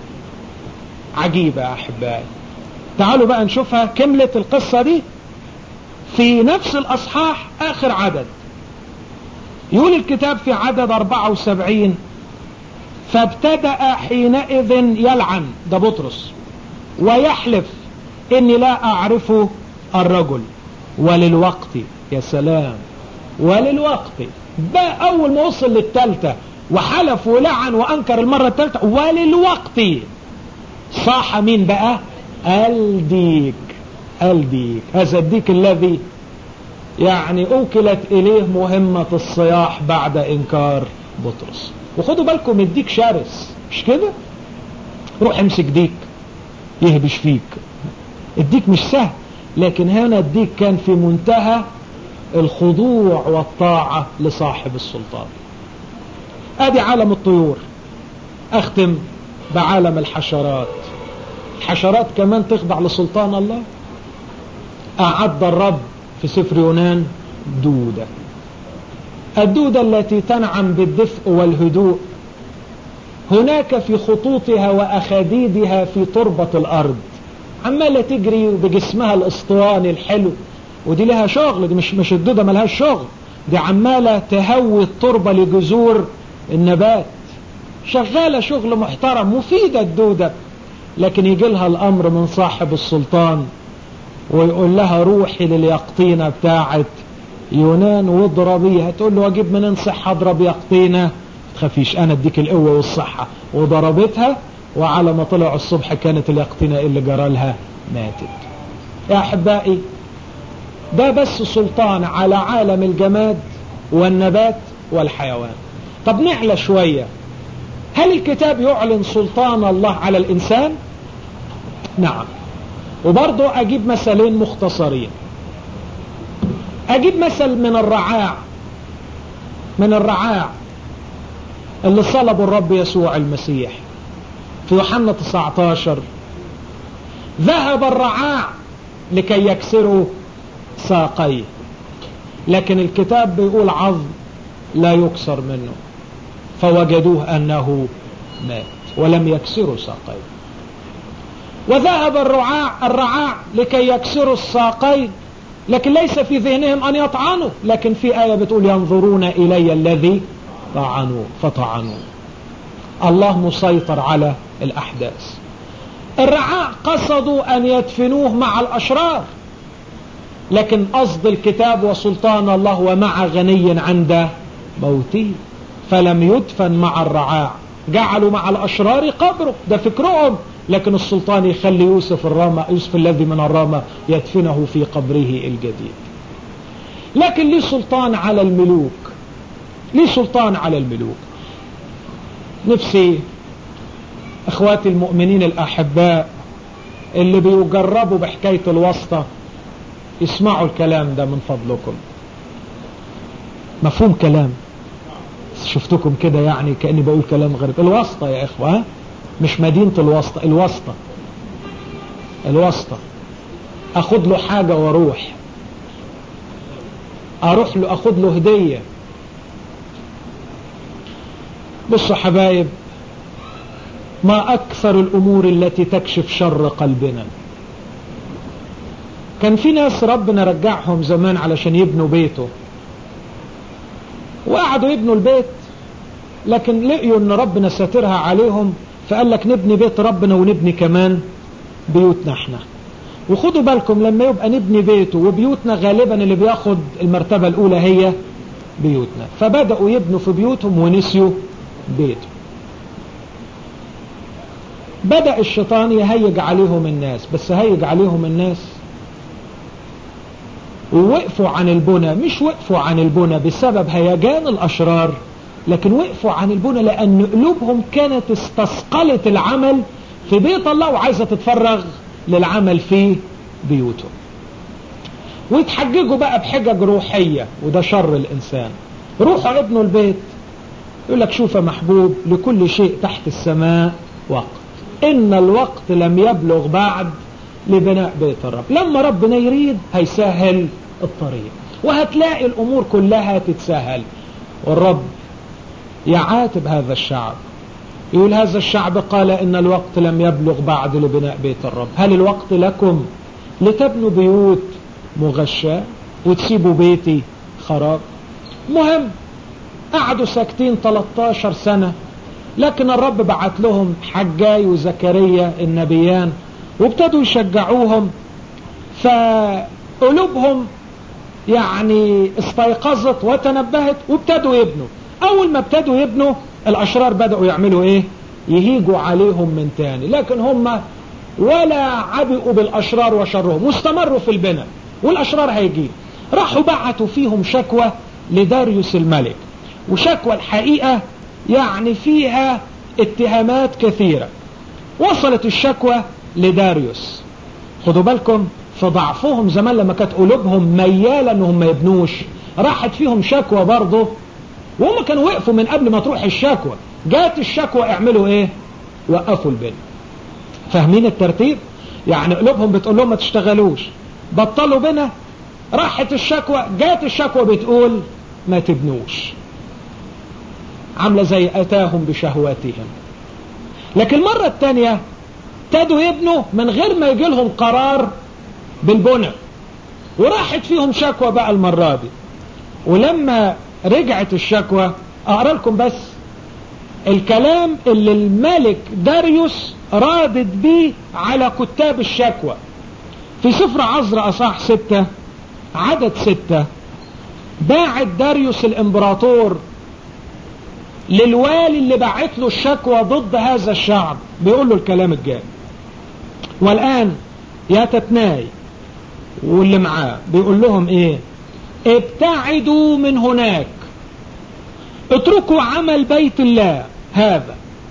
S2: عجيبة يا احبائي تعالوا بقى نشوفها كملت القصة دي في نفس الاصحاح اخر عدد يقول الكتاب في عدد 74 فابتدأ حينئذ يلعن ده بطرس ويحلف اني لا اعرف الرجل وللوقت يا سلام وللوقت بقى اول ما وصل للتالتة وحلف ولعن وانكر المرة التالتة وللوقت صاح مين بقى الديك الديك هذا الديك الذي يعني اوكلت اليه مهمة الصياح بعد انكار بطرس وخدوا بالكم الديك شرس مش كده روح امسك ديك يهبش فيك الديك مش سهل لكن هنا الديك كان في منتهى الخضوع والطاعة لصاحب السلطان ادي عالم الطيور اختم بعالم الحشرات الحشرات كمان تخضع لسلطان الله اعد الرب في سفر يونان دودة الدودة التي تنعم بالدفء والهدوء هناك في خطوطها وأخاديدها في تربة الأرض عمالة تجري بجسمها الاسطواني الحلو ودي لها شغل دي مش مش الدودة ملهاش شغل دي عمالة تهوي التربة لجذور النبات شغالة شغل محترم مفيدة الدودة لكن يجي لها الأمر من صاحب السلطان ويقول لها روحي لليقطينة بتاعت يونان واضربيها تقول له اجيب منين صحة اضرب يقطينة تخافيش انا اديك القوة والصحة وضربتها وعلى ما طلع الصبح كانت اليقطينة اللي جرى لها ماتت يا احبائي ده بس سلطان على عالم الجماد والنبات والحيوان طب نعلى شوية هل الكتاب يعلن سلطان الله على الانسان نعم وبرضه اجيب مثلين مختصرين اجيب مثل من الرعاع من الرعاع اللي صلبوا الرب يسوع المسيح في يوحنا 19 ذهب الرعاع لكي يكسروا ساقيه لكن الكتاب بيقول عظم لا يكسر منه فوجدوه انه مات ولم يكسروا ساقيه وذهب الرعاع الرعاع لكي يكسروا الساقين لكن ليس في ذهنهم أن يطعنوا لكن في آية بتقول ينظرون إلي الذي طعنوا فطعنوا الله مسيطر على الأحداث الرعاع قصدوا أن يدفنوه مع الأشرار لكن قصد الكتاب وسلطان الله ومع غني عند موته فلم يدفن مع الرعاع جعلوا مع الأشرار قبره ده فكرهم لكن السلطان يخلي يوسف الرامة يوسف الذي من الرامة يدفنه في قبره الجديد لكن ليه سلطان على الملوك ليه سلطان على الملوك نفسي اخواتي المؤمنين الاحباء اللي بيجربوا بحكاية الواسطة اسمعوا الكلام ده من فضلكم مفهوم كلام شفتكم كده يعني كأني بقول كلام غريب الواسطة يا اخوة مش مدينة الواسطة الواسطة الواسطة اخد له حاجة واروح اروح له اخد له هدية بصوا حبايب ما اكثر الامور التي تكشف شر قلبنا كان في ناس ربنا رجعهم زمان علشان يبنوا بيته وقعدوا يبنوا البيت لكن لقيوا ان ربنا ساترها عليهم فقال لك نبني بيت ربنا ونبني كمان بيوتنا احنا وخدوا بالكم لما يبقى نبني بيته وبيوتنا غالبا اللي بياخد المرتبة الاولى هي بيوتنا فبدأوا يبنوا في بيوتهم ونسيوا بيته بدأ الشيطان يهيج عليهم الناس بس هيج عليهم الناس ووقفوا عن البنى مش وقفوا عن البنى بسبب هيجان الأشرار لكن وقفوا عن البنى لأن قلوبهم كانت استثقلت العمل في بيت الله وعايزة تتفرغ للعمل في بيوتهم ويتحججوا بقى بحجج روحية وده شر الإنسان روحوا ابنوا البيت يقول لك شوف يا محبوب لكل شيء تحت السماء وقت إن الوقت لم يبلغ بعد لبناء بيت الرب لما ربنا يريد هيسهل الطريق وهتلاقي الأمور كلها تتسهل والرب يعاتب هذا الشعب يقول هذا الشعب قال إن الوقت لم يبلغ بعد لبناء بيت الرب هل الوقت لكم لتبنوا بيوت مغشاة وتسيبوا بيتي خراب مهم قعدوا ساكتين 13 سنة لكن الرب بعت لهم حجاي وزكريا النبيان وابتدوا يشجعوهم فقلوبهم يعني استيقظت وتنبهت وابتدوا يبنوا اول ما ابتدوا يبنوا الاشرار بدأوا يعملوا ايه يهيجوا عليهم من تاني لكن هم ولا عبئوا بالاشرار وشرهم واستمروا في البناء والاشرار هيجي راحوا بعتوا فيهم شكوى لداريوس الملك وشكوى الحقيقة يعني فيها اتهامات كثيرة وصلت الشكوى لداريوس خدوا بالكم في ضعفهم زمان لما كانت قلوبهم ميالة انهم ما يبنوش راحت فيهم شكوى برضه وهم كانوا وقفوا من قبل ما تروح الشكوى جات الشكوى اعملوا ايه وقفوا البناء فاهمين الترتيب يعني قلوبهم بتقول لهم ما تشتغلوش بطلوا بنا راحت الشكوى جات الشكوى بتقول ما تبنوش عاملة زي أتاهم بشهواتهم لكن المرة الثانية ابتدوا يبنوا من غير ما يجي لهم قرار بالبنى وراحت فيهم شكوى بقى المرة دي ولما رجعت الشكوى اقرا لكم بس الكلام اللي الملك داريوس رادد بيه على كتاب الشكوى في سفر عزر أصح ستة عدد ستة باعت داريوس الامبراطور للوالي اللي بعت له الشكوى ضد هذا الشعب بيقول له الكلام الجاي والآن يا تتناي واللي معاه بيقول لهم ايه ابتعدوا من هناك اتركوا عمل بيت الله هذا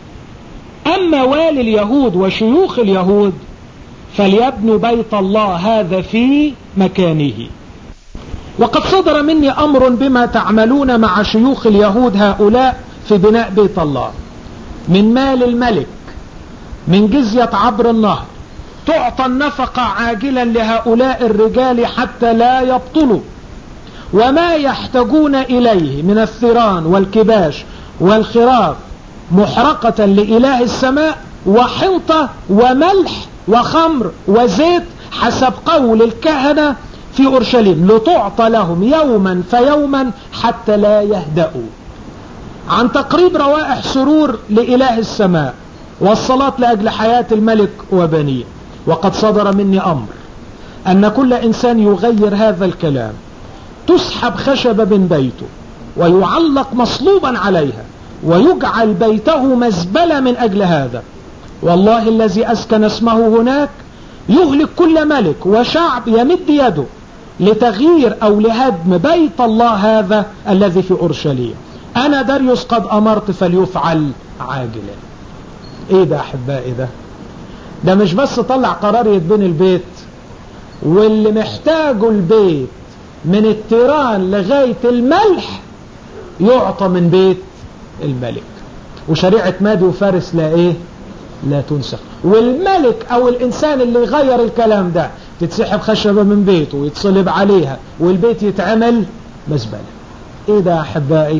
S2: أما والي اليهود وشيوخ اليهود فليبنوا بيت الله هذا في مكانه وقد صدر مني أمر بما تعملون مع شيوخ اليهود هؤلاء في بناء بيت الله من مال الملك من جزية عبر النهر تعطى النفقة عاجلا لهؤلاء الرجال حتى لا يبطلوا وما يحتاجون إليه من الثيران والكباش والخراف محرقة لإله السماء وحنطة وملح وخمر وزيت حسب قول الكهنة في أورشليم لتعطى لهم يوما فيوما حتى لا يهدأوا عن تقريب روائح سرور لإله السماء والصلاة لأجل حياة الملك وبنيه وقد صدر مني أمر أن كل إنسان يغير هذا الكلام تسحب خشبة من بيته ويعلق مصلوبا عليها ويجعل بيته مزبلة من أجل هذا والله الذي أسكن اسمه هناك يهلك كل ملك وشعب يمد يده لتغيير أو لهدم بيت الله هذا الذي في أورشليم أنا داريوس قد أمرت فليفعل عاجلا إيه ده أحبائي ده ده مش بس طلع قرار يتبني البيت واللي محتاجه البيت من التيران لغاية الملح يعطى من بيت الملك وشريعة مادي وفارس لا ايه لا تنسخ والملك او الانسان اللي غير الكلام ده تتسحب خشبة من بيته ويتصلب عليها والبيت يتعمل مزبلة ايه ده احبائي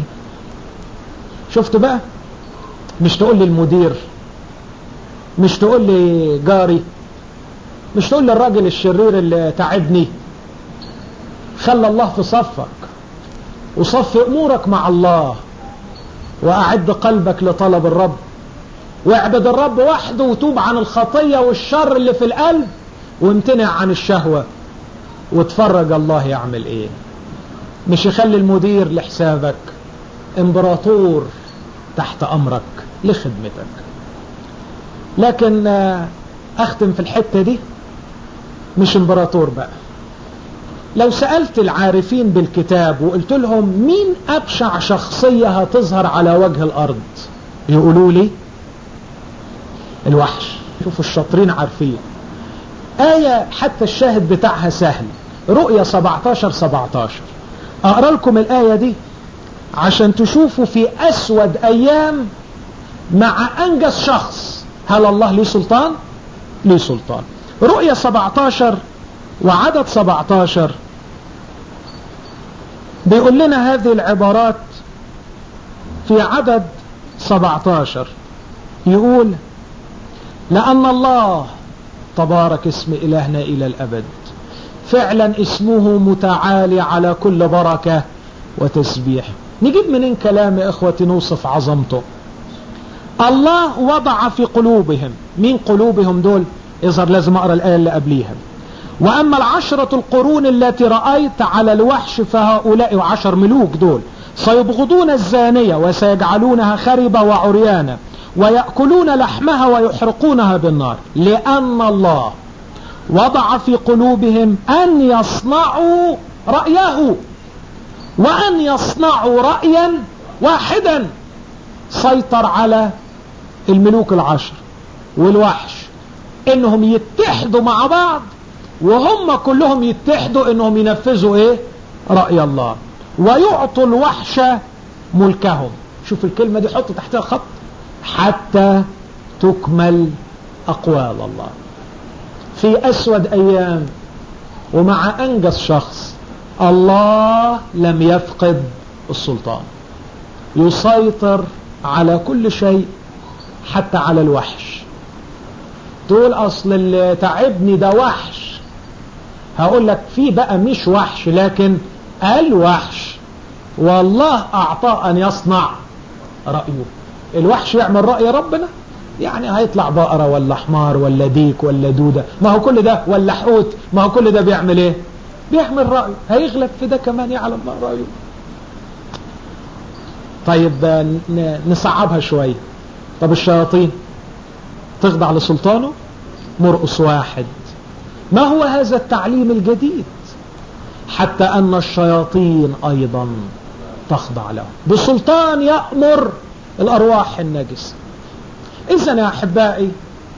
S2: شفت بقى مش تقول لي المدير مش تقول لي جاري مش تقول لي الراجل الشرير اللي تعبني خلى الله في صفك وصف امورك مع الله واعد قلبك لطلب الرب واعبد الرب وحده وتوب عن الخطية والشر اللي في القلب وامتنع عن الشهوة وتفرج الله يعمل ايه مش يخلي المدير لحسابك امبراطور تحت امرك لخدمتك لكن اختم في الحتة دي مش امبراطور بقى لو سألت العارفين بالكتاب وقلت لهم مين أبشع شخصية هتظهر على وجه الأرض يقولوا لي الوحش شوفوا الشاطرين عارفين آية حتى الشاهد بتاعها سهل رؤية 17 17 أقرأ لكم الآية دي عشان تشوفوا في أسود أيام مع أنجز شخص هل الله ليه سلطان؟ ليه سلطان رؤية 17 وعدد 17 بيقول لنا هذه العبارات في عدد 17 يقول لأن الله تبارك اسم إلهنا إلى الأبد فعلا اسمه متعالي على كل بركة وتسبيح نجيب منين كلام يا إخوتي نوصف عظمته الله وضع في قلوبهم مين قلوبهم دول يظهر لازم أقرأ الآية اللي قبليها وأما العشرة القرون التي رأيت على الوحش فهؤلاء عشر ملوك دول سيبغضون الزانية وسيجعلونها خربة وعريانة ويأكلون لحمها ويحرقونها بالنار لأن الله وضع في قلوبهم أن يصنعوا رأيه وأن يصنعوا رأيا واحدا سيطر على الملوك العشر والوحش انهم يتحدوا مع بعض وهم كلهم يتحدوا انهم ينفذوا ايه رأي الله ويعطوا الوحش ملكهم شوف الكلمة دي حط تحتها خط حتى تكمل أقوال الله في أسود أيام ومع أنجز شخص الله لم يفقد السلطان يسيطر على كل شيء حتى على الوحش تقول أصل اللي تعبني ده وحش هقول لك في بقى مش وحش لكن الوحش والله أعطاه أن يصنع رأيه الوحش يعمل رأي ربنا يعني هيطلع بقرة ولا حمار ولا ديك ولا دودة ما هو كل ده ولا حوت ما هو كل ده بيعمل ايه بيعمل رأيه هيغلب في ده كمان يعلم ما رأيه طيب نصعبها شوية طب الشياطين تخضع لسلطانه مرقص واحد ما هو هذا التعليم الجديد حتى أن الشياطين أيضا تخضع له بسلطان يأمر الأرواح النجسة إذا يا أحبائي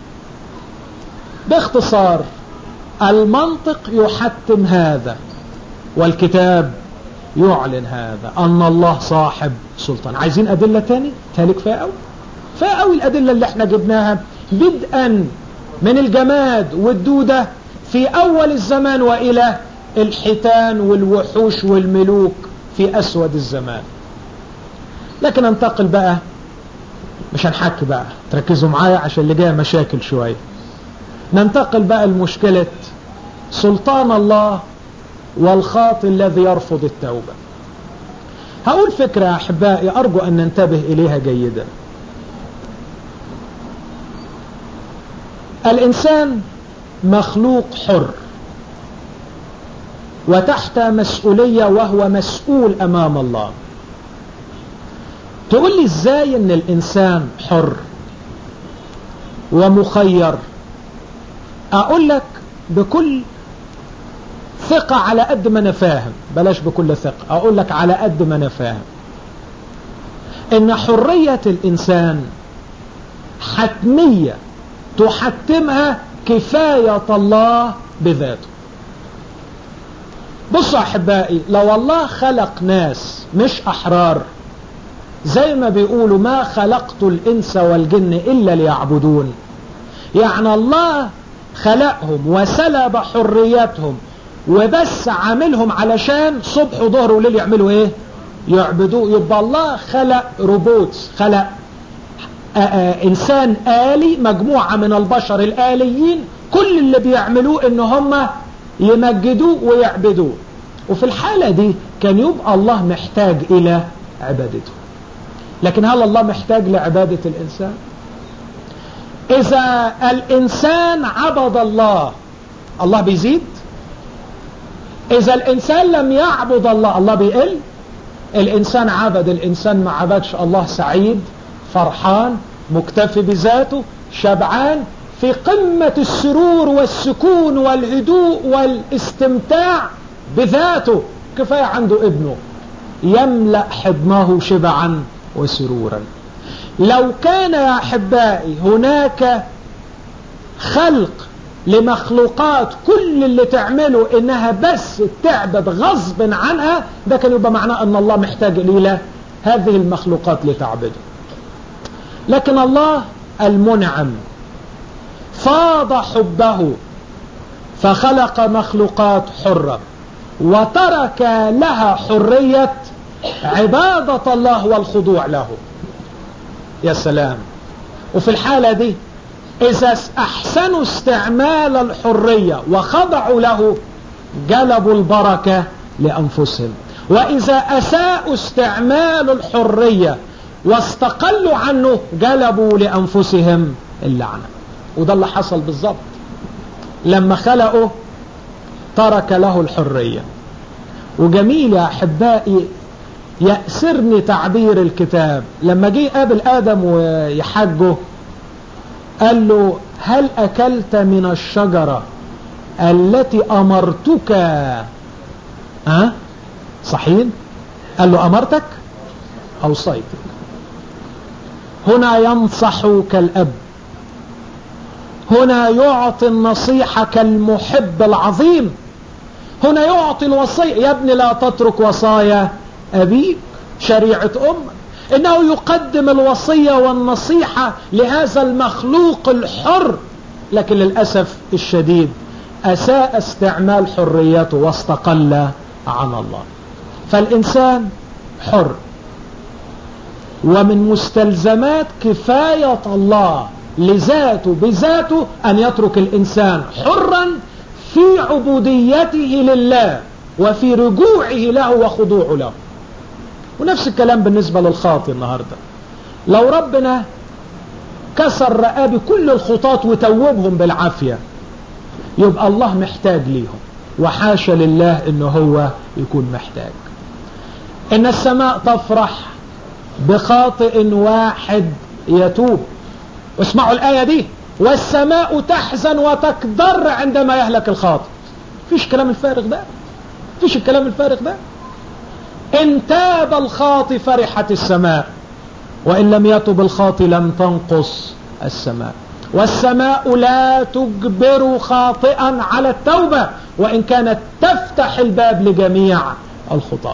S2: باختصار المنطق يحتم هذا والكتاب يعلن هذا أن الله صاحب سلطان عايزين أدلة تاني تالك فيها أوي فيها أوي الأدلة اللي احنا جبناها بدءا من الجماد والدودة في أول الزمان وإلى الحيتان والوحوش والملوك في أسود الزمان لكن انتقل بقى مش هنحكي بقى تركزوا معايا عشان اللي جايه مشاكل شوية ننتقل بقى لمشكلة سلطان الله والخاطئ الذي يرفض التوبة هقول فكرة يا أحبائي أرجو أن ننتبه إليها جيدا الإنسان مخلوق حر وتحت مسؤولية وهو مسؤول أمام الله تقول لي ازاي ان الانسان حر ومخير اقول لك بكل ثقة على قد ما انا فاهم بلاش بكل ثقة اقول لك على قد ما انا فاهم ان حرية الانسان حتمية تحتمها كفاية الله بذاته بصوا احبائي لو الله خلق ناس مش احرار زي ما بيقولوا ما خلقت الإنس والجن إلا ليعبدون يعني الله خلقهم وسلب حريتهم وبس عاملهم علشان صبح وظهر وليل يعملوا ايه يعبدوه يبقى الله خلق روبوتس خلق آآ آآ انسان آلي مجموعة من البشر الآليين كل اللي بيعملوه ان هم يمجدوه ويعبدوه وفي الحالة دي كان يبقى الله محتاج الى عبادته لكن هل الله محتاج لعبادة الإنسان إذا الإنسان عبد الله الله بيزيد إذا الإنسان لم يعبد الله الله بيقل الإنسان عبد الإنسان ما عبدش الله سعيد فرحان مكتفي بذاته شبعان في قمة السرور والسكون والهدوء والاستمتاع بذاته كفاية عنده ابنه يملأ حضنه شبعا وسرورا لو كان يا أحبائي هناك خلق لمخلوقات كل اللي تعمله انها بس تعبد غصب عنها ده كان يبقى معناه ان الله محتاج الى هذه المخلوقات لتعبده لكن الله المنعم فاض حبه فخلق مخلوقات حرة وترك لها حرية عبادة الله والخضوع له يا سلام وفي الحالة دي إذا أحسنوا استعمال الحرية وخضعوا له جلبوا البركة لأنفسهم وإذا أساءوا استعمال الحرية واستقلوا عنه جلبوا لأنفسهم اللعنة وده اللي حصل بالظبط لما خلقوا ترك له الحرية وجميل يا أحبائي يأسرني تعبير الكتاب لما جه قابل آدم ويحجه قال له هل أكلت من الشجرة التي أمرتك ها صحيح قال له أمرتك أوصيتك هنا ينصح كالأب هنا يعطي النصيحة كالمحب العظيم هنا يعطي الوصية يا ابني لا تترك وصايا أبيك شريعة أمك إنه يقدم الوصية والنصيحة لهذا المخلوق الحر لكن للأسف الشديد أساء استعمال حريته واستقل عن الله فالإنسان حر ومن مستلزمات كفاية الله لذاته بذاته أن يترك الإنسان حرا في عبوديته لله وفي رجوعه له وخضوعه له ونفس الكلام بالنسبة للخاطي النهاردة لو ربنا كسر رقاب كل الخطاط وتوبهم بالعافية يبقى الله محتاج ليهم وحاشا لله انه هو يكون محتاج ان السماء تفرح بخاطئ واحد يتوب اسمعوا الآية دي والسماء تحزن وتكدر عندما يهلك الخاطئ فيش كلام الفارغ ده فيش الكلام الفارغ ده إن تاب الخاطئ فرحت السماء وإن لم يتب الخاطئ لم تنقص السماء والسماء لا تجبر خاطئا على التوبة وإن كانت تفتح الباب لجميع الخطاة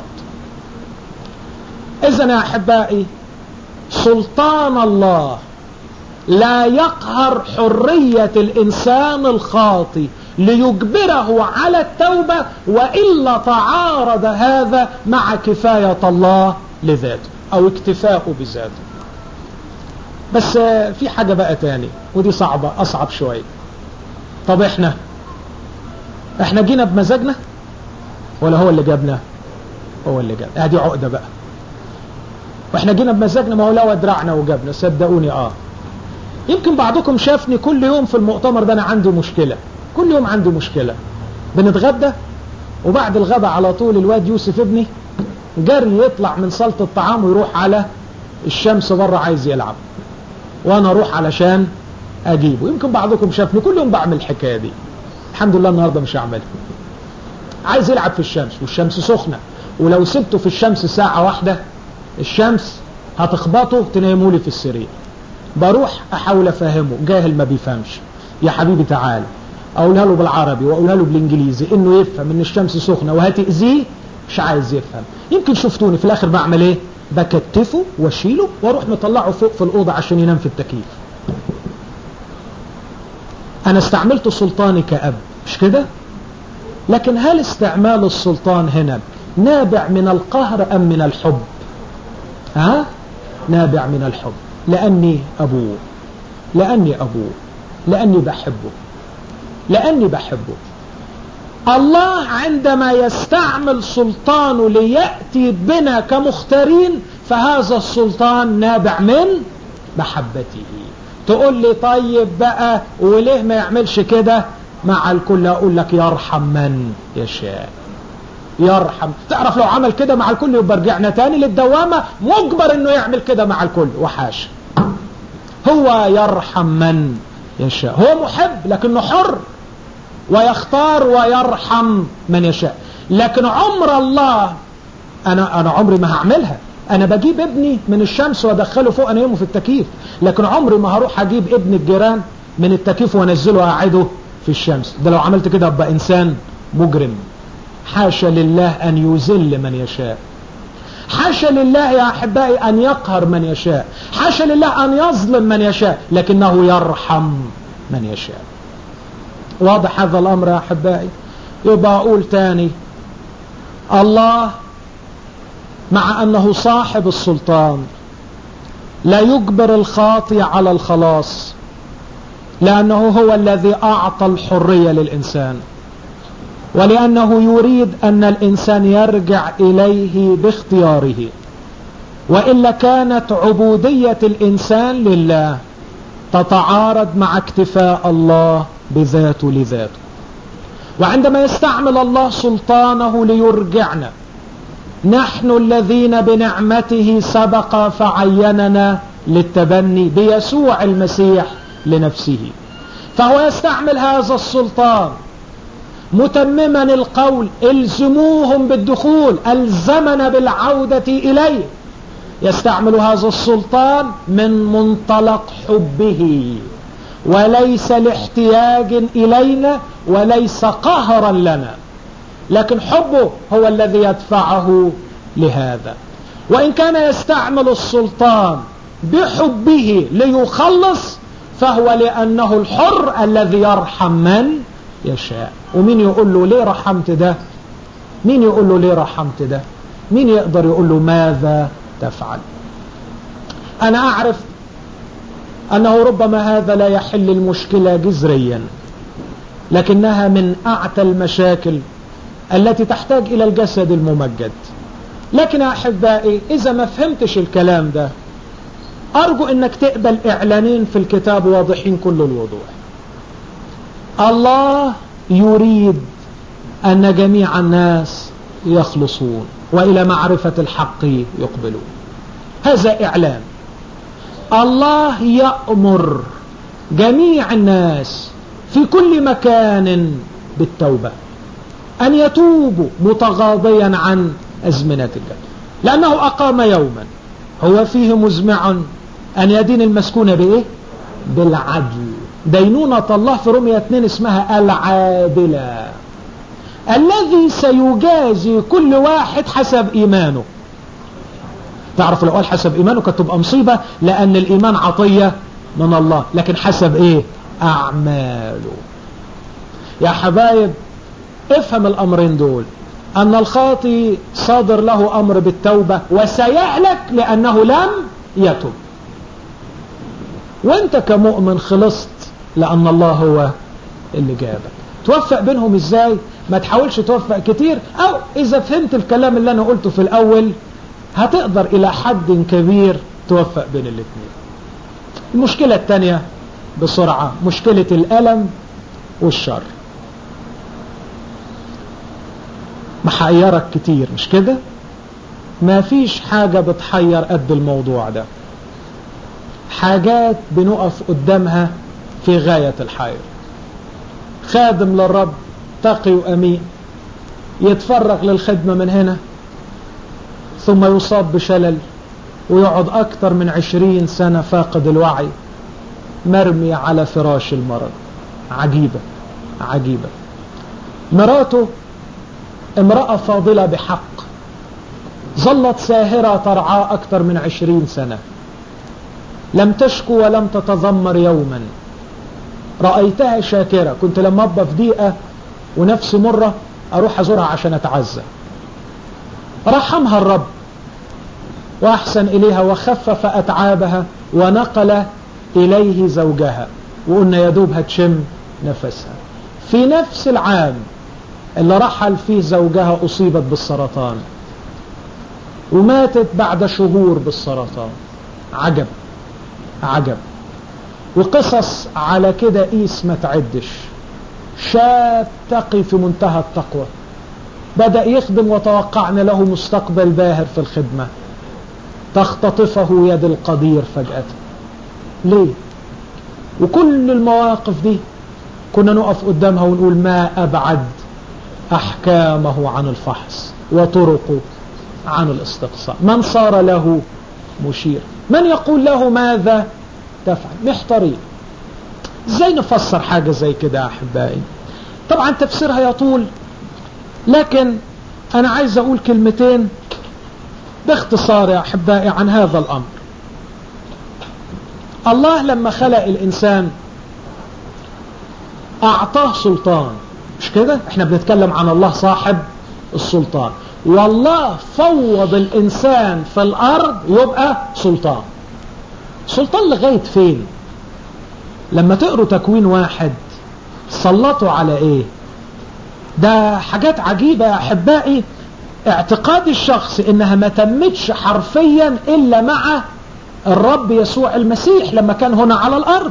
S2: إذن يا أحبائي سلطان الله لا يقهر حرية الإنسان الخاطي ليجبره على التوبة وإلا تعارض هذا مع كفاية الله لذاته أو اكتفاءه بذاته بس في حاجة بقى تاني ودي صعبة أصعب شوية طب احنا احنا جينا بمزاجنا ولا هو اللي جابنا هو اللي جاب ادي عقدة بقى واحنا جينا بمزاجنا ما هو لو ادرعنا وجابنا صدقوني اه يمكن بعضكم شافني كل يوم في المؤتمر ده انا عندي مشكلة كل يوم عندي مشكلة بنتغدى وبعد الغداء على طول الواد يوسف ابني جري يطلع من صالة الطعام ويروح على الشمس بره عايز يلعب وانا اروح علشان اجيبه يمكن بعضكم شافني كل يوم بعمل الحكاية دي الحمد لله النهاردة مش هعملها عايز يلعب في الشمس والشمس سخنة ولو سبته في الشمس ساعة واحدة الشمس هتخبطه تنيمولي في السرير بروح احاول افهمه جاهل ما بيفهمش يا حبيبي تعال اقولها له بالعربي واقولها له بالانجليزي انه يفهم ان الشمس سخنة وهتأذيه مش عايز يفهم يمكن شفتوني في الاخر بعمل ايه بكتفه واشيله واروح مطلعه فوق في الاوضه عشان ينام في التكييف انا استعملت سلطاني كأب مش كده لكن هل استعمال السلطان هنا نابع من القهر ام من الحب ها نابع من الحب لاني ابوه لاني ابوه لاني بحبه لاني بحبه الله عندما يستعمل سلطانه ليأتي بنا كمختارين فهذا السلطان نابع من محبته تقول لي طيب بقى وليه ما يعملش كده مع الكل اقول لك يرحم من يشاء يرحم تعرف لو عمل كده مع الكل يبقى رجعنا تاني للدوامة مجبر انه يعمل كده مع الكل وحاش هو يرحم من يشاء هو محب لكنه حر ويختار ويرحم من يشاء لكن عمر الله انا انا عمري ما هعملها انا بجيب ابني من الشمس وادخله فوق انيمه في التكييف لكن عمري ما هروح اجيب ابن الجيران من التكييف وانزله واقعده في الشمس ده لو عملت كده ابقى انسان مجرم حاشا لله ان يذل من يشاء حاشا لله يا احبائي ان يقهر من يشاء حاشا لله ان يظلم من يشاء لكنه يرحم من يشاء واضح هذا الامر يا احبائي يبقى اقول تاني الله مع أنه صاحب السلطان لا يجبر الخاطي على الخلاص لأنه هو الذي أعطى الحرية للإنسان ولأنه يريد أن الإنسان يرجع إليه باختياره وإلا كانت عبودية الإنسان لله تتعارض مع اكتفاء الله بذاته لذاته وعندما يستعمل الله سلطانه ليرجعنا نحن الذين بنعمته سبق فعيننا للتبني بيسوع المسيح لنفسه فهو يستعمل هذا السلطان متمما القول الزموهم بالدخول الزمن بالعودة إليه يستعمل هذا السلطان من منطلق حبه وليس لاحتياج إلينا وليس قهرا لنا لكن حبه هو الذي يدفعه لهذا وإن كان يستعمل السلطان بحبه ليخلص فهو لأنه الحر الذي يرحم من يشاء ومين يقول له ليه رحمت ده مين يقول له ليه رحمت ده مين يقدر يقول له ماذا تفعل أنا أعرف أنه ربما هذا لا يحل المشكلة جذريا لكنها من أعتى المشاكل التي تحتاج إلى الجسد الممجد لكن أحبائي إذا ما فهمتش الكلام ده أرجو أنك تقبل إعلانين في الكتاب واضحين كل الوضوح الله يريد أن جميع الناس يخلصون وإلى معرفة الحق يقبلون هذا إعلان الله يأمر جميع الناس في كل مكان بالتوبة أن يتوبوا متغاضيا عن أزمنة الجنة لأنه أقام يوما هو فيه مزمع أن يدين المسكون بإيه بالعدل دينونة الله في رمية 2 اسمها العادلة الذي سيجازي كل واحد حسب إيمانه تعرف لو قال حسب إيمانه كانت تبقى مصيبة لأن الإيمان عطية من الله لكن حسب إيه أعماله يا حبايب افهم الأمرين دول أن الخاطي صادر له أمر بالتوبة وسيهلك لأنه لم يتب وانت كمؤمن خلصت لأن الله هو اللي جابك توفق بينهم ازاي ما تحاولش توفق كتير او اذا فهمت الكلام اللي انا قلته في الاول هتقدر الى حد كبير توفق بين الاثنين المشكلة الثانية بسرعة مشكلة الألم والشر محيرك كتير مش كده ما فيش حاجة بتحير قد الموضوع ده حاجات بنقف قدامها في غاية الحير خادم للرب تقي وأمين يتفرغ للخدمة من هنا ثم يصاب بشلل ويقعد أكثر من عشرين سنة فاقد الوعي مرمي على فراش المرض عجيبة عجيبة مراته امرأة فاضلة بحق ظلت ساهرة ترعاه أكثر من عشرين سنة لم تشكو ولم تتذمر يوما رأيتها شاكرة كنت لما أبقى في دقيقة ونفسي مرة أروح أزورها عشان أتعزى رحمها الرب وأحسن إليها وخفف أتعابها ونقل إليه زوجها وقلنا يدوب هتشم نفسها في نفس العام اللي رحل فيه زوجها أصيبت بالسرطان وماتت بعد شهور بالسرطان عجب عجب وقصص على كده قيس ما تعدش شاب تقي في منتهى التقوى بدأ يخدم وتوقعنا له مستقبل باهر في الخدمة تختطفه يد القدير فجأة ليه وكل المواقف دي كنا نقف قدامها ونقول ما أبعد أحكامه عن الفحص وطرقه عن الاستقصاء من صار له مشير من يقول له ماذا تفعل محتارين ازاي نفسر حاجة زي كده احبائي طبعا تفسيرها يطول لكن انا عايز اقول كلمتين باختصار يا احبائي عن هذا الامر الله لما خلق الانسان اعطاه سلطان مش كده احنا بنتكلم عن الله صاحب السلطان والله فوض الإنسان في الأرض يبقى سلطان سلطان لغاية فين لما تقروا تكوين واحد سلطوا على ايه ده حاجات عجيبة يا احبائي اعتقاد الشخص انها ما تمتش حرفيا الا مع الرب يسوع المسيح لما كان هنا على الارض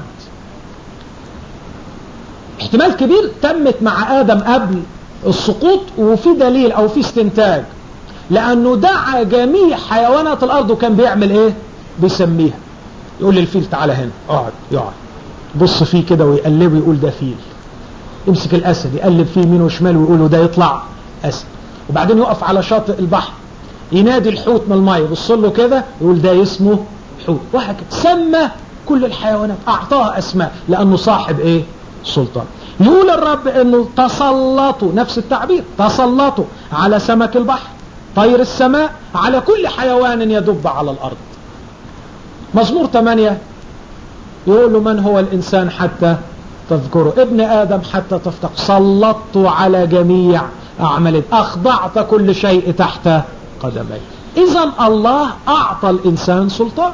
S2: احتمال كبير تمت مع ادم قبل السقوط وفي دليل او في استنتاج لانه دعا جميع حيوانات الارض وكان بيعمل ايه بيسميها يقول للفيل تعالى هنا اقعد يقعد بص فيه كده ويقلبه يقول ده فيل يمسك الاسد يقلب فيه يمين وشمال ويقول ده يطلع اسد وبعدين يقف على شاطئ البحر ينادي الحوت من الميه يبص له كده يقول ده اسمه حوت وهكذا سمى كل الحيوانات اعطاها اسماء لانه صاحب ايه سلطان يقول الرب انه تسلطوا نفس التعبير تسلطوا على سمك البحر طير السماء على كل حيوان يدب على الارض مزمور 8 يقول له من هو الانسان حتى تذكره ابن ادم حتى تفتق سلطت على جميع اعمال اخضعت كل شيء تحت قدمي اذا الله اعطى الانسان سلطان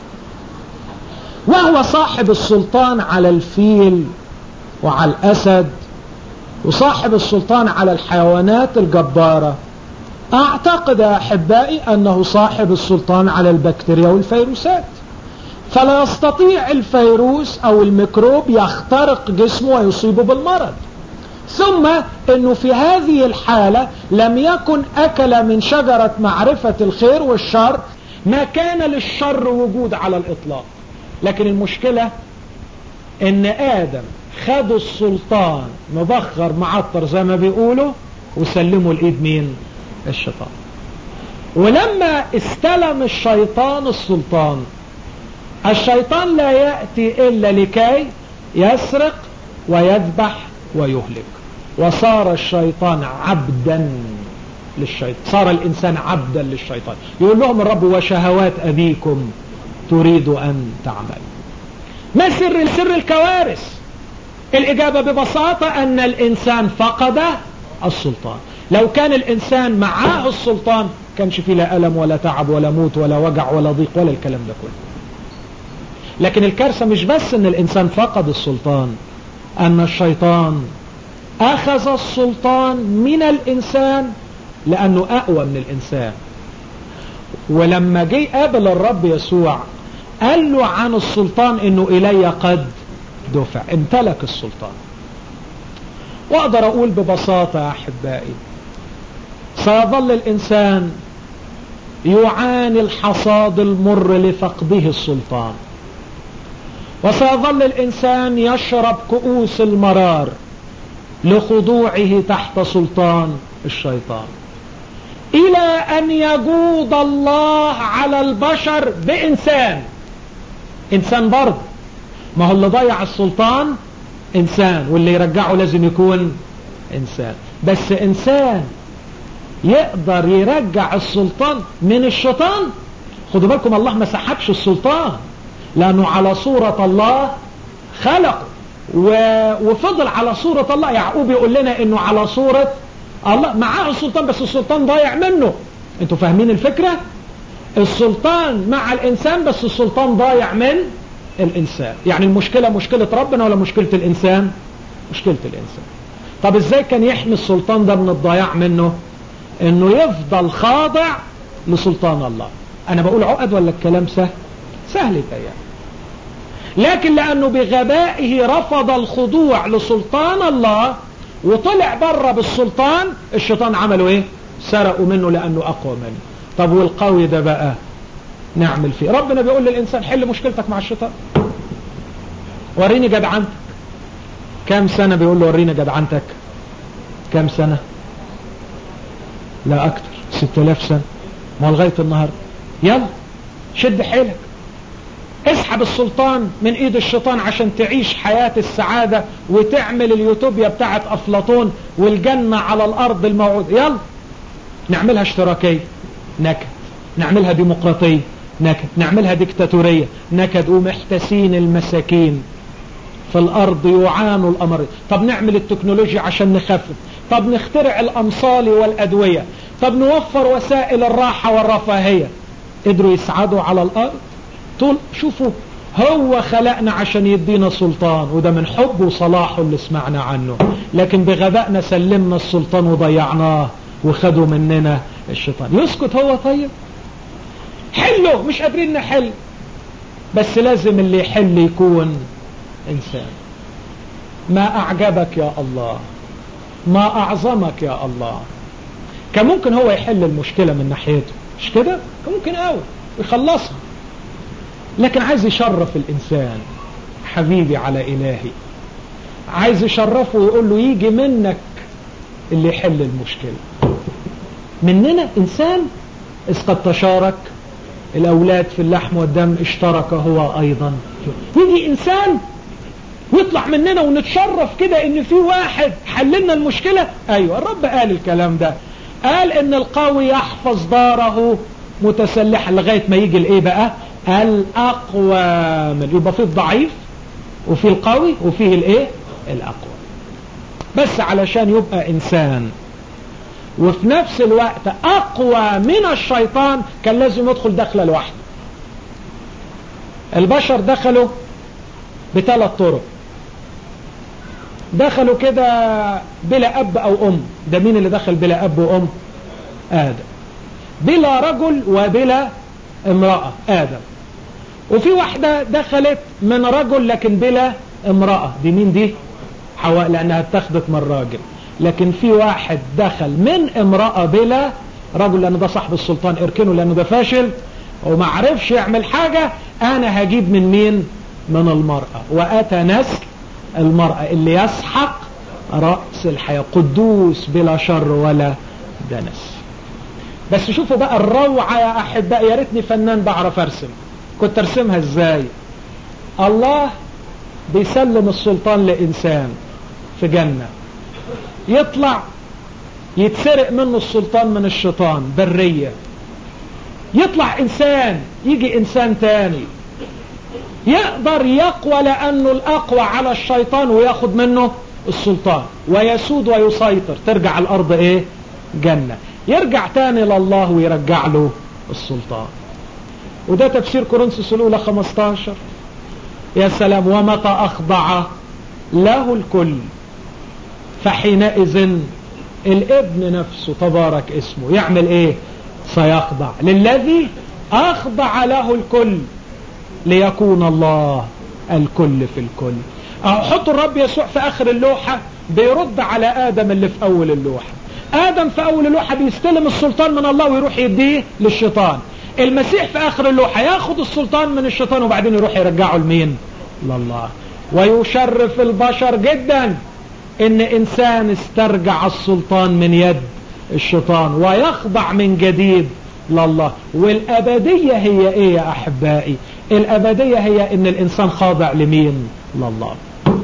S2: وهو صاحب السلطان على الفيل وعلى الأسد وصاحب السلطان على الحيوانات الجبارة أعتقد يا أحبائي أنه صاحب السلطان على البكتيريا والفيروسات فلا يستطيع الفيروس أو الميكروب يخترق جسمه ويصيبه بالمرض ثم أنه في هذه الحالة لم يكن أكل من شجرة معرفة الخير والشر ما كان للشر وجود على الإطلاق لكن المشكلة ان ادم خدوا السلطان مبخر معطر زي ما بيقولوا وسلموا الايد مين الشيطان ولما استلم الشيطان السلطان الشيطان لا يأتي إلا لكي يسرق ويذبح ويهلك وصار الشيطان عبدا للشيطان صار الإنسان عبدا للشيطان يقول لهم الرب وشهوات أبيكم تريد أن تعمل ما سر سر الكوارث الإجابة ببساطة أن الإنسان فقد السلطان لو كان الإنسان معاه السلطان كانش فيه لا ألم ولا تعب ولا موت ولا وجع ولا ضيق ولا الكلام ده كله لكن الكارثة مش بس أن الإنسان فقد السلطان أن الشيطان أخذ السلطان من الإنسان لأنه أقوى من الإنسان ولما جه قابل الرب يسوع قال له عن السلطان انه الي قد دفع امتلك السلطان واقدر اقول ببساطة يا احبائي سيظل الانسان يعاني الحصاد المر لفقده السلطان وسيظل الانسان يشرب كؤوس المرار لخضوعه تحت سلطان الشيطان الى ان يجود الله على البشر بانسان انسان برضه ما هو اللي ضيع السلطان انسان واللي يرجعه لازم يكون انسان بس انسان يقدر يرجع السلطان من الشيطان خدوا بالكم الله ما سحبش السلطان لانه على صورة الله خلقه وفضل على صورة الله يعقوب يقول لنا انه على صورة الله معاه السلطان بس السلطان ضايع منه انتوا فاهمين الفكرة السلطان مع الإنسان بس السلطان ضايع من الإنسان يعني المشكلة مشكلة ربنا ولا مشكلة الإنسان مشكلة الإنسان طب إزاي كان يحمي السلطان ده من الضياع منه إنه يفضل خاضع لسلطان الله أنا بقول عقد ولا الكلام سهل سهل الأيام لكن لأنه بغبائه رفض الخضوع لسلطان الله وطلع بره بالسلطان الشيطان عملوا ايه سرقوا منه لأنه أقوى منه طب والقوي ده بقى نعمل فيه ربنا بيقول للإنسان حل مشكلتك مع الشيطان وريني جدعنتك كم سنة بيقول له ورينا جدعنتك كم سنة لا أكتر ست الاف سنة ما لغاية النهاردة يلا شد حيلك اسحب السلطان من ايد الشيطان عشان تعيش حياة السعادة وتعمل اليوتوبيا بتاعت افلاطون والجنة على الارض الموعود يلا نعملها اشتراكية نكد نعملها ديمقراطية نكد نعملها ديكتاتورية نكد ومحتسين المساكين في الأرض يعانوا الأمر طب نعمل التكنولوجيا عشان نخفف طب نخترع الأمصال والأدوية طب نوفر وسائل الراحة والرفاهية قدروا يسعدوا على الأرض طول شوفوا هو خلقنا عشان يدينا سلطان وده من حبه وصلاحه اللي سمعنا عنه لكن بغبائنا سلمنا السلطان وضيعناه وخدوا مننا الشيطان يسكت هو طيب حله مش قادرين نحل بس لازم اللي يحل يكون إنسان ما أعجبك يا الله ما أعظمك يا الله كان ممكن هو يحل المشكلة من ناحيته مش كده كان ممكن قوي ويخلصها لكن عايز يشرف الإنسان حبيبي على إلهي عايز يشرفه ويقول له يجي منك اللي يحل المشكلة مننا إنسان إذ قد تشارك الأولاد في اللحم والدم اشترك هو أيضا يجي إنسان ويطلع مننا ونتشرف كده ان في واحد حللنا المشكلة ايوه الرب قال الكلام ده قال ان القوي يحفظ داره متسلحا لغاية ما يجي الايه بقى الاقوى يبقى فيه الضعيف وفيه القوي وفيه الايه الاقوى بس علشان يبقى انسان وفي نفس الوقت اقوى من الشيطان كان لازم يدخل دخله لوحده البشر دخلوا بثلاث طرق دخلوا كده بلا اب او ام ده مين اللي دخل بلا اب وام ادم بلا رجل وبلا امرأة ادم وفي واحدة دخلت من رجل لكن بلا امرأة دي مين دي حواء لانها اتخذت من راجل لكن في واحد دخل من امرأة بلا رجل لانه ده صاحب السلطان اركنه لانه ده فاشل وما عرفش يعمل حاجة انا هجيب من مين من المرأة واتى نسل المرأة اللي يسحق رأس الحياة قدوس بلا شر ولا دنس بس شوفوا بقى الروعة يا أحباء يا ريتني فنان بعرف أرسم كنت أرسمها إزاي الله بيسلم السلطان لإنسان في جنة يطلع يتسرق منه السلطان من الشيطان برية يطلع إنسان يجي إنسان تاني يقدر يقوى لأنه الأقوى على الشيطان وياخد منه السلطان ويسود ويسيطر ترجع الأرض إيه جنة يرجع تاني لله ويرجع له السلطان وده تفسير كورنثوس الأولى 15 يا سلام ومتى أخضع له الكل فحينئذ الابن نفسه تبارك اسمه يعمل ايه سيخضع للذي أخضع له الكل ليكون الله الكل في الكل أو حطوا الرب يسوع في آخر اللوحة بيرد على آدم اللي في أول اللوحة آدم في أول اللوحة بيستلم السلطان من الله ويروح يديه للشيطان المسيح في آخر اللوحة ياخد السلطان من الشيطان وبعدين يروح يرجعه لمين لله ويشرف البشر جدا ان انسان استرجع السلطان من يد الشيطان ويخضع من جديد لله والابدية هي ايه يا احبائي الابدية هي ان الانسان خاضع لمين لله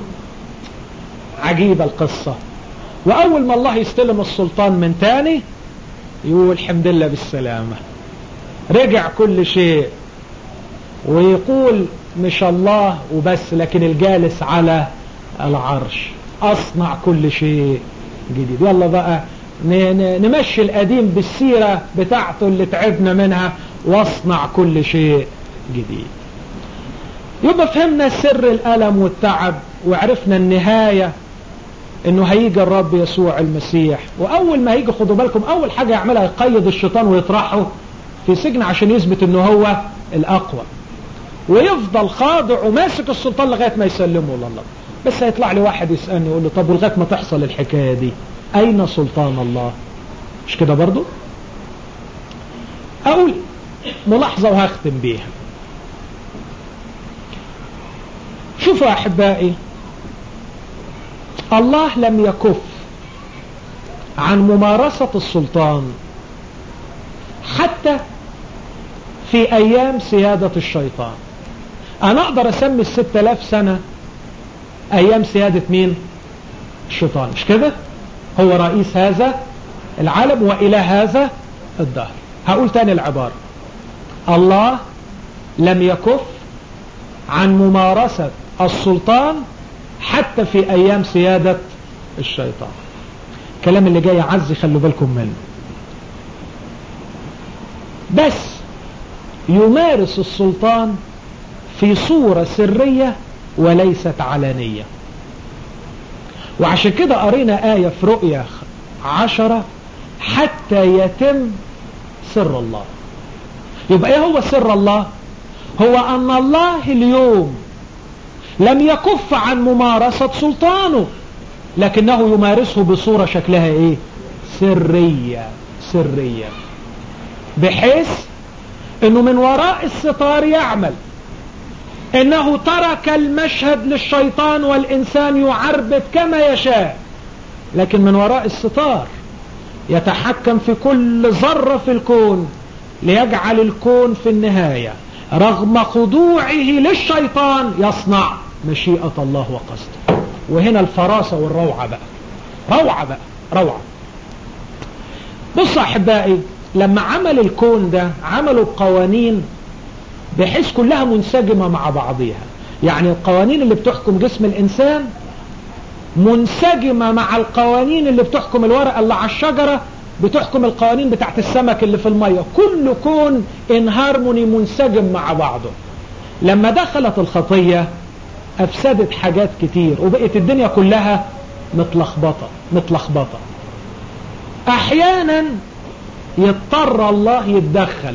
S2: عجيبة القصة واول ما الله يستلم السلطان من تاني يقول الحمد لله بالسلامة رجع كل شيء ويقول مش الله وبس لكن الجالس على العرش اصنع كل شيء جديد يلا بقى نمشي القديم بالسيرة بتاعته اللي تعبنا منها واصنع كل شيء جديد يبقى فهمنا سر الألم والتعب وعرفنا النهاية انه هيجي الرب يسوع المسيح واول ما هيجي خدوا بالكم اول حاجة يعملها يقيد الشيطان ويطرحه في سجن عشان يثبت انه هو الاقوى ويفضل خاضع وماسك السلطان لغاية ما يسلمه لله بس هيطلع لي واحد يسألني يقول له طب ولغاية ما تحصل الحكاية دي اين سلطان الله مش كده برضو اقول ملاحظة وهختم بيها شوفوا يا احبائي الله لم يكف عن ممارسة السلطان حتى في ايام سيادة الشيطان انا اقدر اسمي الست الاف سنة ايام سيادة مين الشيطان مش كده هو رئيس هذا العالم والى هذا الدهر هقول تاني العبارة الله لم يكف عن ممارسة السلطان حتى في أيام سيادة الشيطان الكلام اللي جاي عزي خلوا بالكم منه بس يمارس السلطان في صورة سرية وليست علانية وعشان كده قرينا آية في رؤية عشرة حتى يتم سر الله يبقى ايه هو سر الله هو ان الله اليوم لم يكف عن ممارسة سلطانه لكنه يمارسه بصورة شكلها ايه سرية سرية بحيث انه من وراء الستار يعمل انه ترك المشهد للشيطان والانسان يعربد كما يشاء لكن من وراء الستار يتحكم في كل ذرة في الكون ليجعل الكون في النهاية رغم خضوعه للشيطان يصنع مشيئة الله وقصده وهنا الفراسة والروعة بقى روعة بقى روعة بص أحبائي لما عمل الكون ده عملوا قوانين بحيث كلها منسجمة مع بعضها يعني القوانين اللي بتحكم جسم الإنسان منسجمة مع القوانين اللي بتحكم الورقة اللي على الشجرة بتحكم القوانين بتاعت السمك اللي في المية كل كون ان هارموني منسجم مع بعضه لما دخلت الخطية افسدت حاجات كتير وبقت الدنيا كلها متلخبطة متلخبطة احيانا يضطر الله يتدخل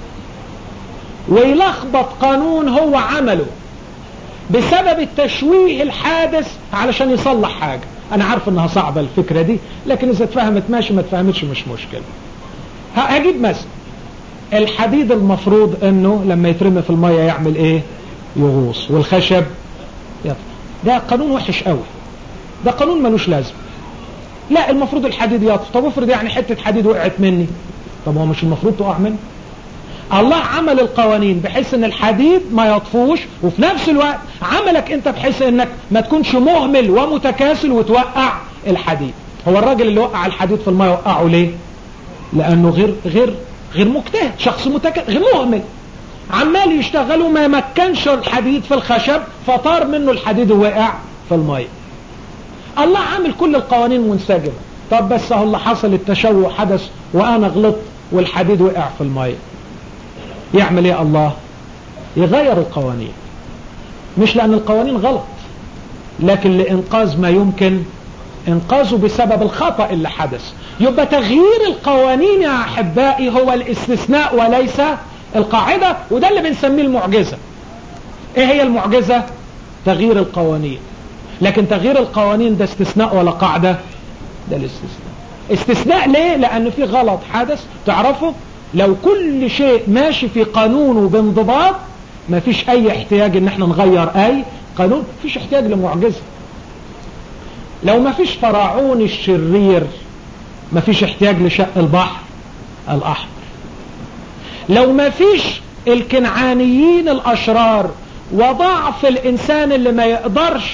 S2: ويلخبط قانون هو عمله بسبب التشويه الحادث علشان يصلح حاجة انا عارف انها صعبة الفكرة دي لكن اذا اتفهمت ماشي ما اتفهمتش مش مشكلة هجيب مثل الحديد المفروض انه لما يترمي في المية يعمل ايه يغوص والخشب يطلع ده قانون وحش قوي ده قانون ملوش لازم لا المفروض الحديد يطفو طب افرض يعني حتة حديد وقعت مني طب هو مش المفروض تقع مني الله عمل القوانين بحيث ان الحديد ما يطفوش وفي نفس الوقت عملك انت بحيث انك ما تكونش مهمل ومتكاسل وتوقع الحديد هو الراجل اللي وقع الحديد في الماء وقعه ليه لانه غير غير غير مجتهد شخص متكاسل غير مهمل عمال يشتغل وما مكنش الحديد في الخشب فطار منه الحديد ووقع في الماء الله عامل كل القوانين منسجمة طب بس هو اللي حصل التشوه حدث وانا غلطت والحديد وقع في الماء يعمل ايه الله يغير القوانين مش لان القوانين غلط لكن لانقاذ ما يمكن انقاذه بسبب الخطأ اللي حدث يبقى تغيير القوانين يا احبائي هو الاستثناء وليس القاعدة وده اللي بنسميه المعجزة ايه هي المعجزة تغيير القوانين لكن تغيير القوانين ده استثناء ولا قاعدة ده الاستثناء استثناء ليه لان في غلط حدث تعرفوا لو كل شيء ماشي في قانونه بانضباط ما فيش اي احتياج ان احنا نغير اي قانون فيش احتياج لمعجزة لو ما فيش فراعون الشرير ما فيش احتياج لشق البحر الاحمر لو ما فيش الكنعانيين الاشرار وضعف الانسان اللي ما يقدرش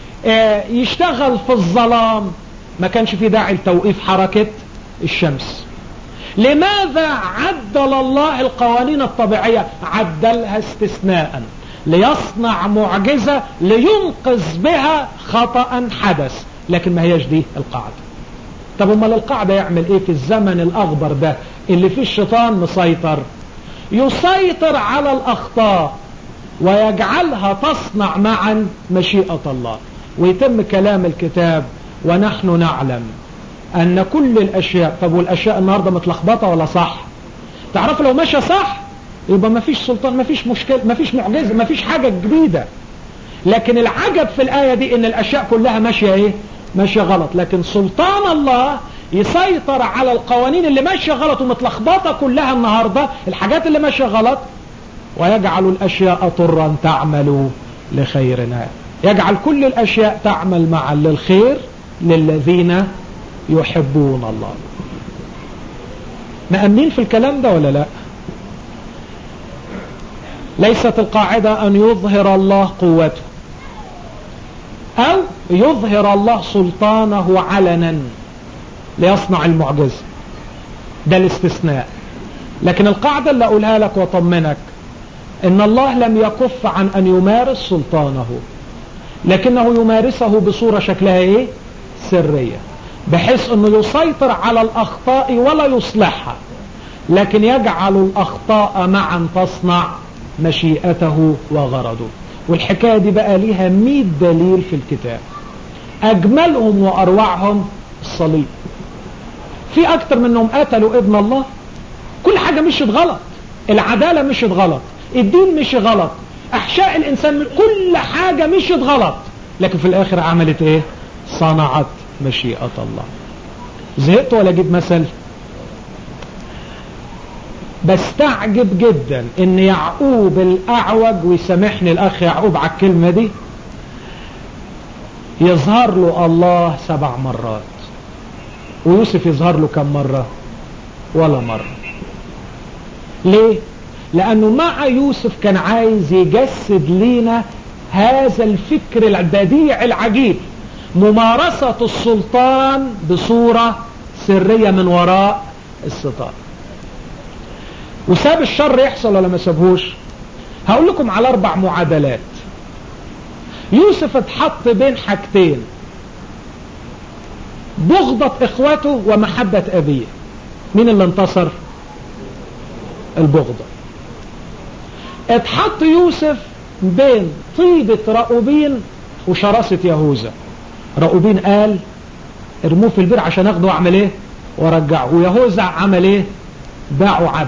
S2: يشتغل في الظلام ما كانش في داعي لتوقيف حركة الشمس لماذا عدل الله القوانين الطبيعية عدلها استثناء ليصنع معجزة لينقذ بها خطأ حدث لكن ما هيش دي القاعدة طب امال القاعدة يعمل ايه في الزمن الاخضر ده اللي فيه الشيطان مسيطر يسيطر على الاخطاء ويجعلها تصنع معا مشيئة الله ويتم كلام الكتاب ونحن نعلم ان كل الاشياء طب والاشياء النهاردة متلخبطة ولا صح تعرف لو ماشية صح يبقى ما فيش سلطان ما فيش مشكلة ما فيش معجزة ما فيش حاجة جديدة لكن العجب في الآية دي ان الاشياء كلها ماشية ايه ماشية غلط لكن سلطان الله يسيطر على القوانين اللي ماشية غلط ومتلخبطة كلها النهاردة الحاجات اللي ماشية غلط ويجعل الاشياء طرا تعمل لخيرنا يجعل كل الاشياء تعمل معا للخير للذين يحبون الله مأمنين في الكلام ده ولا لا ليست القاعدة أن يظهر الله قوته أو يظهر الله سلطانه علنا ليصنع المعجزة ده الاستثناء لكن القاعدة اللي أقولها لك وطمنك إن الله لم يكف عن أن يمارس سلطانه لكنه يمارسه بصورة شكلها ايه سرية بحيث انه يسيطر على الاخطاء ولا يصلحها لكن يجعل الاخطاء معا تصنع مشيئته وغرضه والحكاية دي بقى ليها مئة دليل في الكتاب اجملهم واروعهم الصليب في اكتر منهم قتلوا ابن الله كل حاجة مشيت غلط العدالة مشيت غلط الدين مشي غلط احشاء الانسان كل حاجة مشيت غلط لكن في الاخر عملت ايه صنعت مشيئة الله زهقت ولا اجيب مثل بستعجب جدا ان يعقوب الاعوج ويسامحني الاخ يعقوب على الكلمة دي يظهر له الله سبع مرات ويوسف يظهر له كم مرة ولا مرة ليه لانه مع يوسف كان عايز يجسد لينا هذا الفكر البديع العجيب ممارسة السلطان بصورة سرية من وراء الستار وساب الشر يحصل ولا ما سابهوش هقول لكم على اربع معادلات يوسف اتحط بين حاجتين بغضة اخوته ومحبة ابيه مين اللي انتصر البغضة اتحط يوسف بين طيبة رأوبين وشراسة يهوذا رأوبين قال ارموه في البير عشان اخده واعمل ايه ورجعه ويهوذا عمل ايه باعوا عبد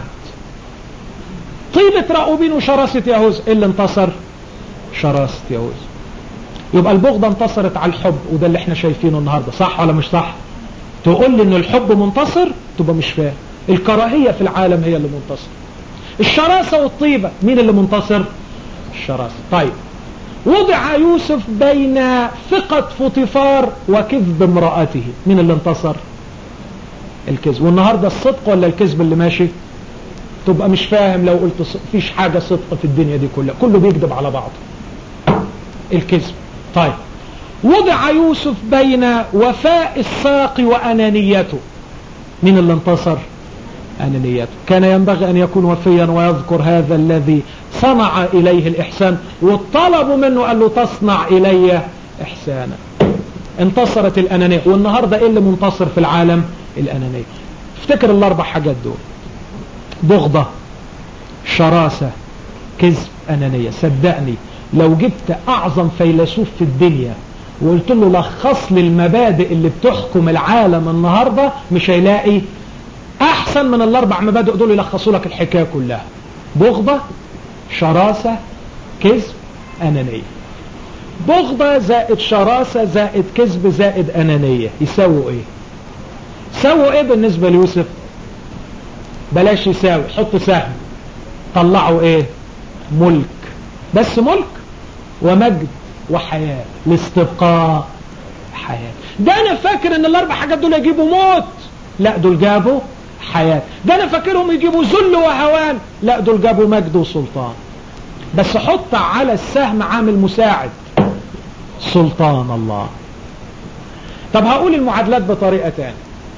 S2: طيبة رأوبين وشراسة يهوذا ايه اللي انتصر شراسة يهوذا يبقى البغضة انتصرت على الحب وده اللي احنا شايفينه النهاردة صح ولا مش صح تقول لي ان الحب منتصر تبقى مش فاهم الكراهية في العالم هي اللي منتصر الشراسة والطيبة مين اللي منتصر الشراسة طيب وضع يوسف بين ثقة فطفار وكذب امرأته مين اللي انتصر الكذب والنهاردة الصدق ولا الكذب اللي ماشي تبقى مش فاهم لو قلت فيش حاجة صدق في الدنيا دي كلها كله بيكذب على بعضه الكذب طيب وضع يوسف بين وفاء الساق وأنانيته مين اللي انتصر أنانيته كان ينبغي أن يكون وفيا ويذكر هذا الذي صنع إليه الإحسان وطلبوا منه قال له تصنع إلي إحسانا انتصرت الأنانية والنهاردة إيه اللي منتصر في العالم الأنانية افتكر الأربع حاجات دول بغضة شراسة كذب أنانية صدقني لو جبت أعظم فيلسوف في الدنيا وقلت له لخص لي المبادئ اللي بتحكم العالم النهاردة مش هيلاقي احسن من الاربع مبادئ دول يلخصوا لك الحكاية كلها بغضة شراسة كذب انانية بغضة زائد شراسة زائد كذب زائد انانية يساووا ايه يساووا ايه بالنسبة ليوسف بلاش يساوي حط سهم طلعوا ايه ملك بس ملك ومجد وحياة لاستبقاء حياة ده انا فاكر ان الاربع حاجات دول يجيبوا موت لا دول جابوا حياة ده انا فاكرهم يجيبوا ذل وهوان لا دول جابوا مجد وسلطان بس حط على السهم عامل مساعد سلطان الله طب هقول المعادلات بطريقة تانية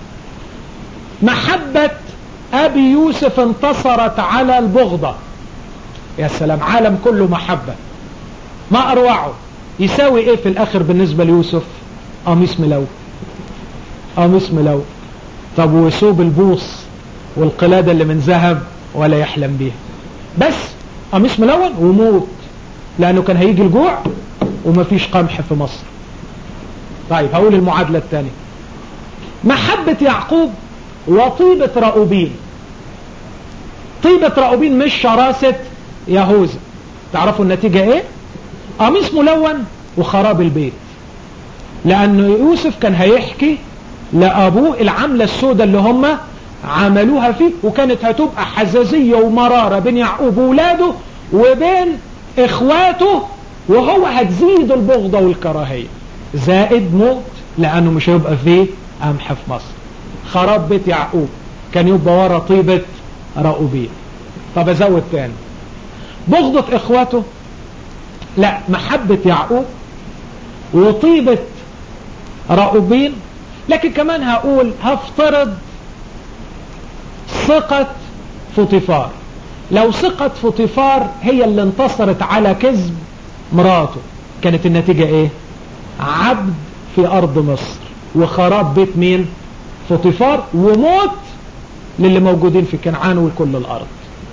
S2: محبة ابي يوسف انتصرت على البغضة يا سلام عالم كله محبة ما اروعه يساوي ايه في الاخر بالنسبة ليوسف قميص ملون قميص ملون طب وثوب البوص والقلادة اللي من ذهب ولا يحلم بيها بس قميص ملون وموت لانه كان هيجي الجوع ومفيش قمح في مصر طيب هقول المعادلة الثانية محبة يعقوب وطيبة رأوبين طيبة رأوبين مش شراسة يهوذا تعرفوا النتيجة ايه قميص ملون وخراب البيت لأن يوسف كان هيحكي لأبوه العملة السوداء اللي هم عملوها فيه وكانت هتبقى حزازية ومرارة بين يعقوب وولاده وبين إخواته وهو هتزيد البغضة والكراهية زائد موت لأنه مش هيبقى فيه قمح في مصر خراب بيت يعقوب كان يبقى ورا طيبة رأوبين طب أزود تاني بغضة إخواته لا محبة يعقوب وطيبة رأوبين لكن كمان هقول هفترض ثقة فطفار لو ثقة فطفار هي اللي انتصرت على كذب مراته كانت النتيجة ايه عبد في ارض مصر وخراب بيت مين فطيفار وموت للي موجودين في كنعان وكل الارض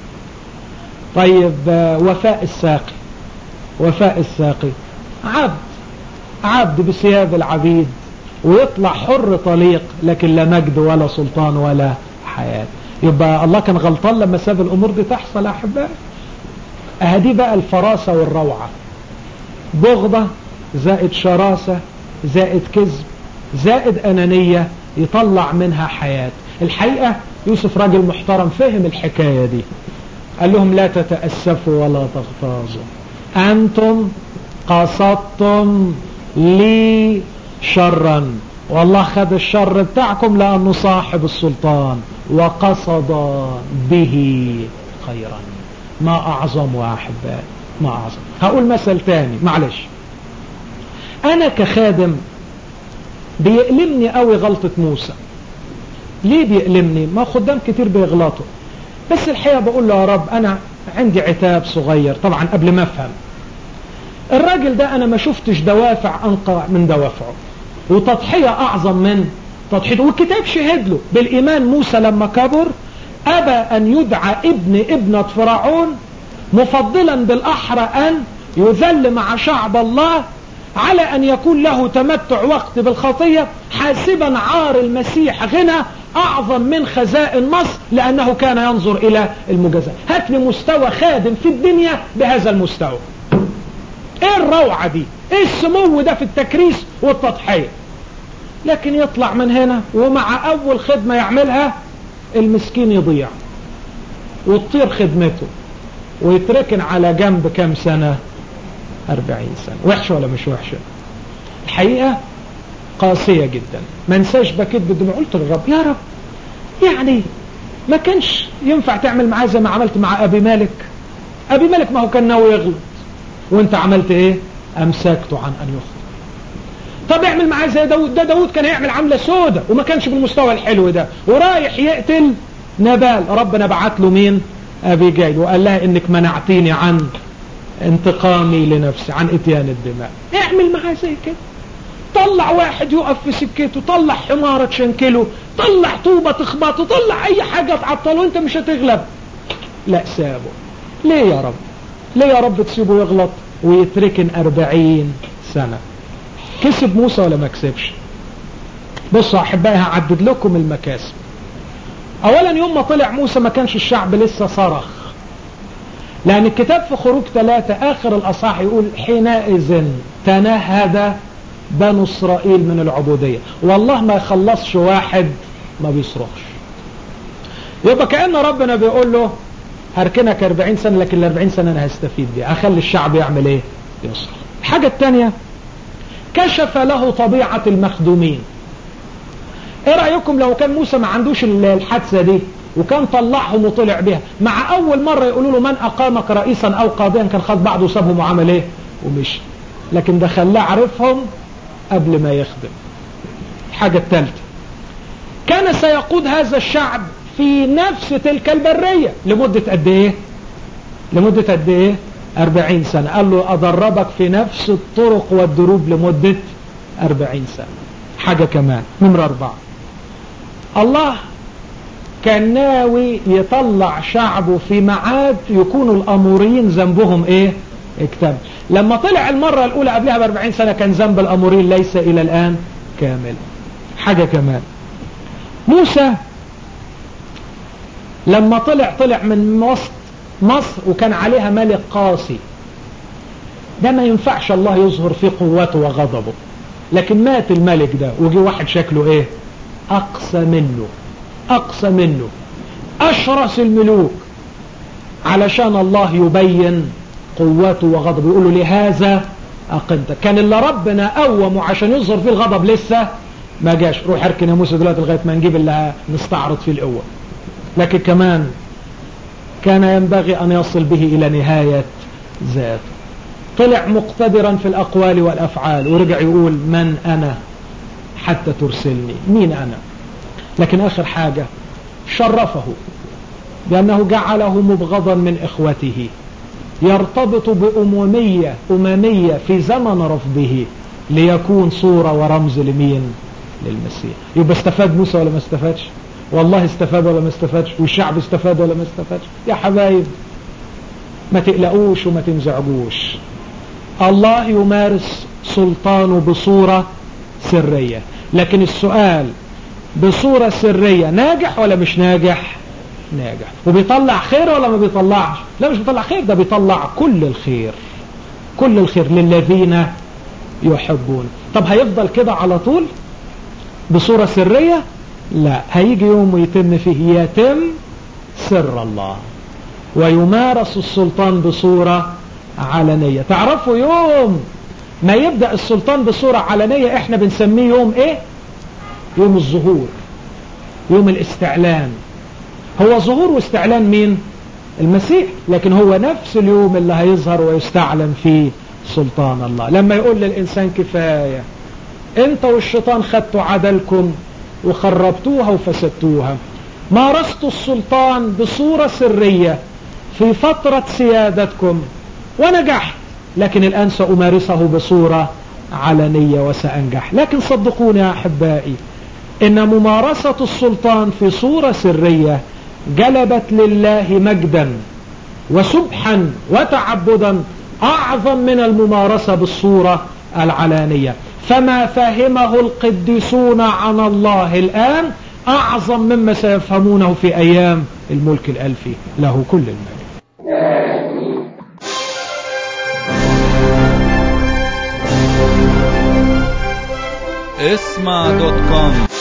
S2: طيب وفاء الساقي وفاء الساقي عبد عبد بثياب العبيد ويطلع حر طليق لكن لا مجد ولا سلطان ولا حياة يبقى الله كان غلطان لما ساب الامور دي تحصل احبائي اهدي بقى الفراسة والروعة بغضة زائد شراسة زائد كذب زائد انانية يطلع منها حياة الحقيقة يوسف راجل محترم فهم الحكاية دي قال لهم لا تتأسفوا ولا تغتاظوا أنتم قصدتم لي شرا والله خد الشر بتاعكم لأنه صاحب السلطان وقصد به خيرا ما أعظم وأحباء ما أعظم هقول مثل تاني معلش أنا كخادم بيألمني قوي غلطة موسى ليه بيألمني ما خدام كتير بيغلطوا بس الحقيقة بقول له يا رب أنا عندي عتاب صغير طبعا قبل ما أفهم الراجل ده أنا ما شفتش دوافع أنقى من دوافعه وتضحية أعظم من تضحيته والكتاب شهد له بالإيمان موسى لما كبر أبى أن يدعى ابن ابنة فرعون مفضلا بالأحرى أن يذل مع شعب الله على أن يكون له تمتع وقت بالخطية حاسبا عار المسيح غنى أعظم من خزائن مصر لأنه كان ينظر إلى المجازات هات لي مستوى خادم في الدنيا بهذا المستوى ايه الروعة دي ايه السمو ده في التكريس والتضحية لكن يطلع من هنا ومع اول خدمة يعملها المسكين يضيع وتطير خدمته ويتركن على جنب كم سنة أربعين سنة وحشة ولا مش وحشة الحقيقة قاسية جدا ما انساش بكيت بالدموع قلت للرب يا رب يعني ما كانش ينفع تعمل معاه زي ما عملت مع أبي مالك أبي مالك ما هو كان ناوي يغلط وانت عملت ايه امسكته عن ان يخطئ طب اعمل معاه زي داود ده داود كان هيعمل عملة سودة وما كانش بالمستوى الحلو ده ورايح يقتل نبال ربنا بعت له مين ابي جايل وقال لها انك منعتيني عن انتقامي لنفسي عن اتيان الدماء اعمل معاه زي كده طلع واحد يقف في سكته طلع حمارة تشنكله طلع طوبة تخبطه طلع اي حاجة تعطله انت مش هتغلب لا سابه ليه يا رب ليه يا رب تسيبه يغلط ويتركن أربعين سنة كسب موسى ولا ما كسبش بصوا أحبائي هعدد لكم المكاسب أولا يوم ما طلع موسى ما كانش الشعب لسه صرخ لأن الكتاب في خروج ثلاثة آخر الأصحاح يقول حينئذ تنهد بنو إسرائيل من العبودية والله ما يخلصش واحد ما بيصرخش يبقى كأن ربنا بيقول له هركنك 40 سنة لكن ال 40 سنة أنا هستفيد بيها أخلي الشعب يعمل إيه يصرخ الحاجة الثانية كشف له طبيعة المخدومين ايه رأيكم لو كان موسى ما عندوش الحادثة دي وكان طلعهم وطلع بها مع اول مرة يقولوا له من اقامك رئيسا او قاضيا كان خد بعضه وسابهم وعمل ايه ومشي لكن ده خلاه عرفهم قبل ما يخدم الحاجة الثالثة كان سيقود هذا الشعب في نفس تلك البرية لمدة قد ايه لمدة قد ايه أربعين سنة قال له أدربك في نفس الطرق والدروب لمدة أربعين سنة حاجة كمان نمرة أربعة الله كان ناوي يطلع شعبه في معاد يكونوا الأموريين ذنبهم ايه اكتمل لما طلع المرة الأولى قبلها بأربعين سنة كان ذنب الأمورين ليس إلى الآن كامل حاجة كمان موسى لما طلع طلع من وسط مصر وكان عليها ملك قاسي ده ما ينفعش الله يظهر فيه قوته وغضبه لكن مات الملك ده وجي واحد شكله ايه اقصى منه اقصى منه اشرس الملوك علشان الله يبين قوته وغضبه يقول له لهذا اقمت كان اللي ربنا قومه عشان يظهر فيه الغضب لسه ما جاش روح اركن يا موسى دلوقتي لغايه ما نجيب اللي نستعرض فيه القوه لكن كمان كان ينبغي أن يصل به إلى نهاية ذاته طلع مقتدرا في الأقوال والأفعال ورجع يقول من أنا حتى ترسلني مين أنا لكن آخر حاجة شرفه بأنه جعله مبغضا من إخوته يرتبط بأممية أممية في زمن رفضه ليكون صورة ورمز لمين للمسيح يبقى استفاد موسى ولا ما استفادش والله استفاد ولا ما استفادش والشعب استفاد ولا ما استفادش يا حبايب ما تقلقوش وما تنزعجوش الله يمارس سلطانه بصورة سرية لكن السؤال بصورة سرية ناجح ولا مش ناجح ناجح وبيطلع خير ولا ما بيطلعش لا مش بيطلع خير ده بيطلع كل الخير كل الخير للذين يحبون طب هيفضل كده على طول بصورة سرية لا هيجي يوم ويتم فيه يتم سر الله ويمارس السلطان بصورة علنية تعرفوا يوم ما يبدأ السلطان بصورة علنية احنا بنسميه يوم ايه يوم الظهور يوم الاستعلان هو ظهور واستعلان مين المسيح لكن هو نفس اليوم اللي هيظهر ويستعلن فيه سلطان الله لما يقول للإنسان كفاية انت والشيطان خدتوا عدلكم وخربتوها وفسدتوها مارستوا السلطان بصورة سرية في فترة سيادتكم ونجحت لكن الآن سأمارسه بصورة علنية وسأنجح لكن صدقوني يا أحبائي إن ممارسة السلطان في صورة سرية جلبت لله مجدا وسبحا وتعبدا أعظم من الممارسة بالصورة العلانية فما فهمه القديسون عن الله الآن أعظم مما سيفهمونه في أيام الملك الألفي له كل المجد
S1: اسمع دوت كوم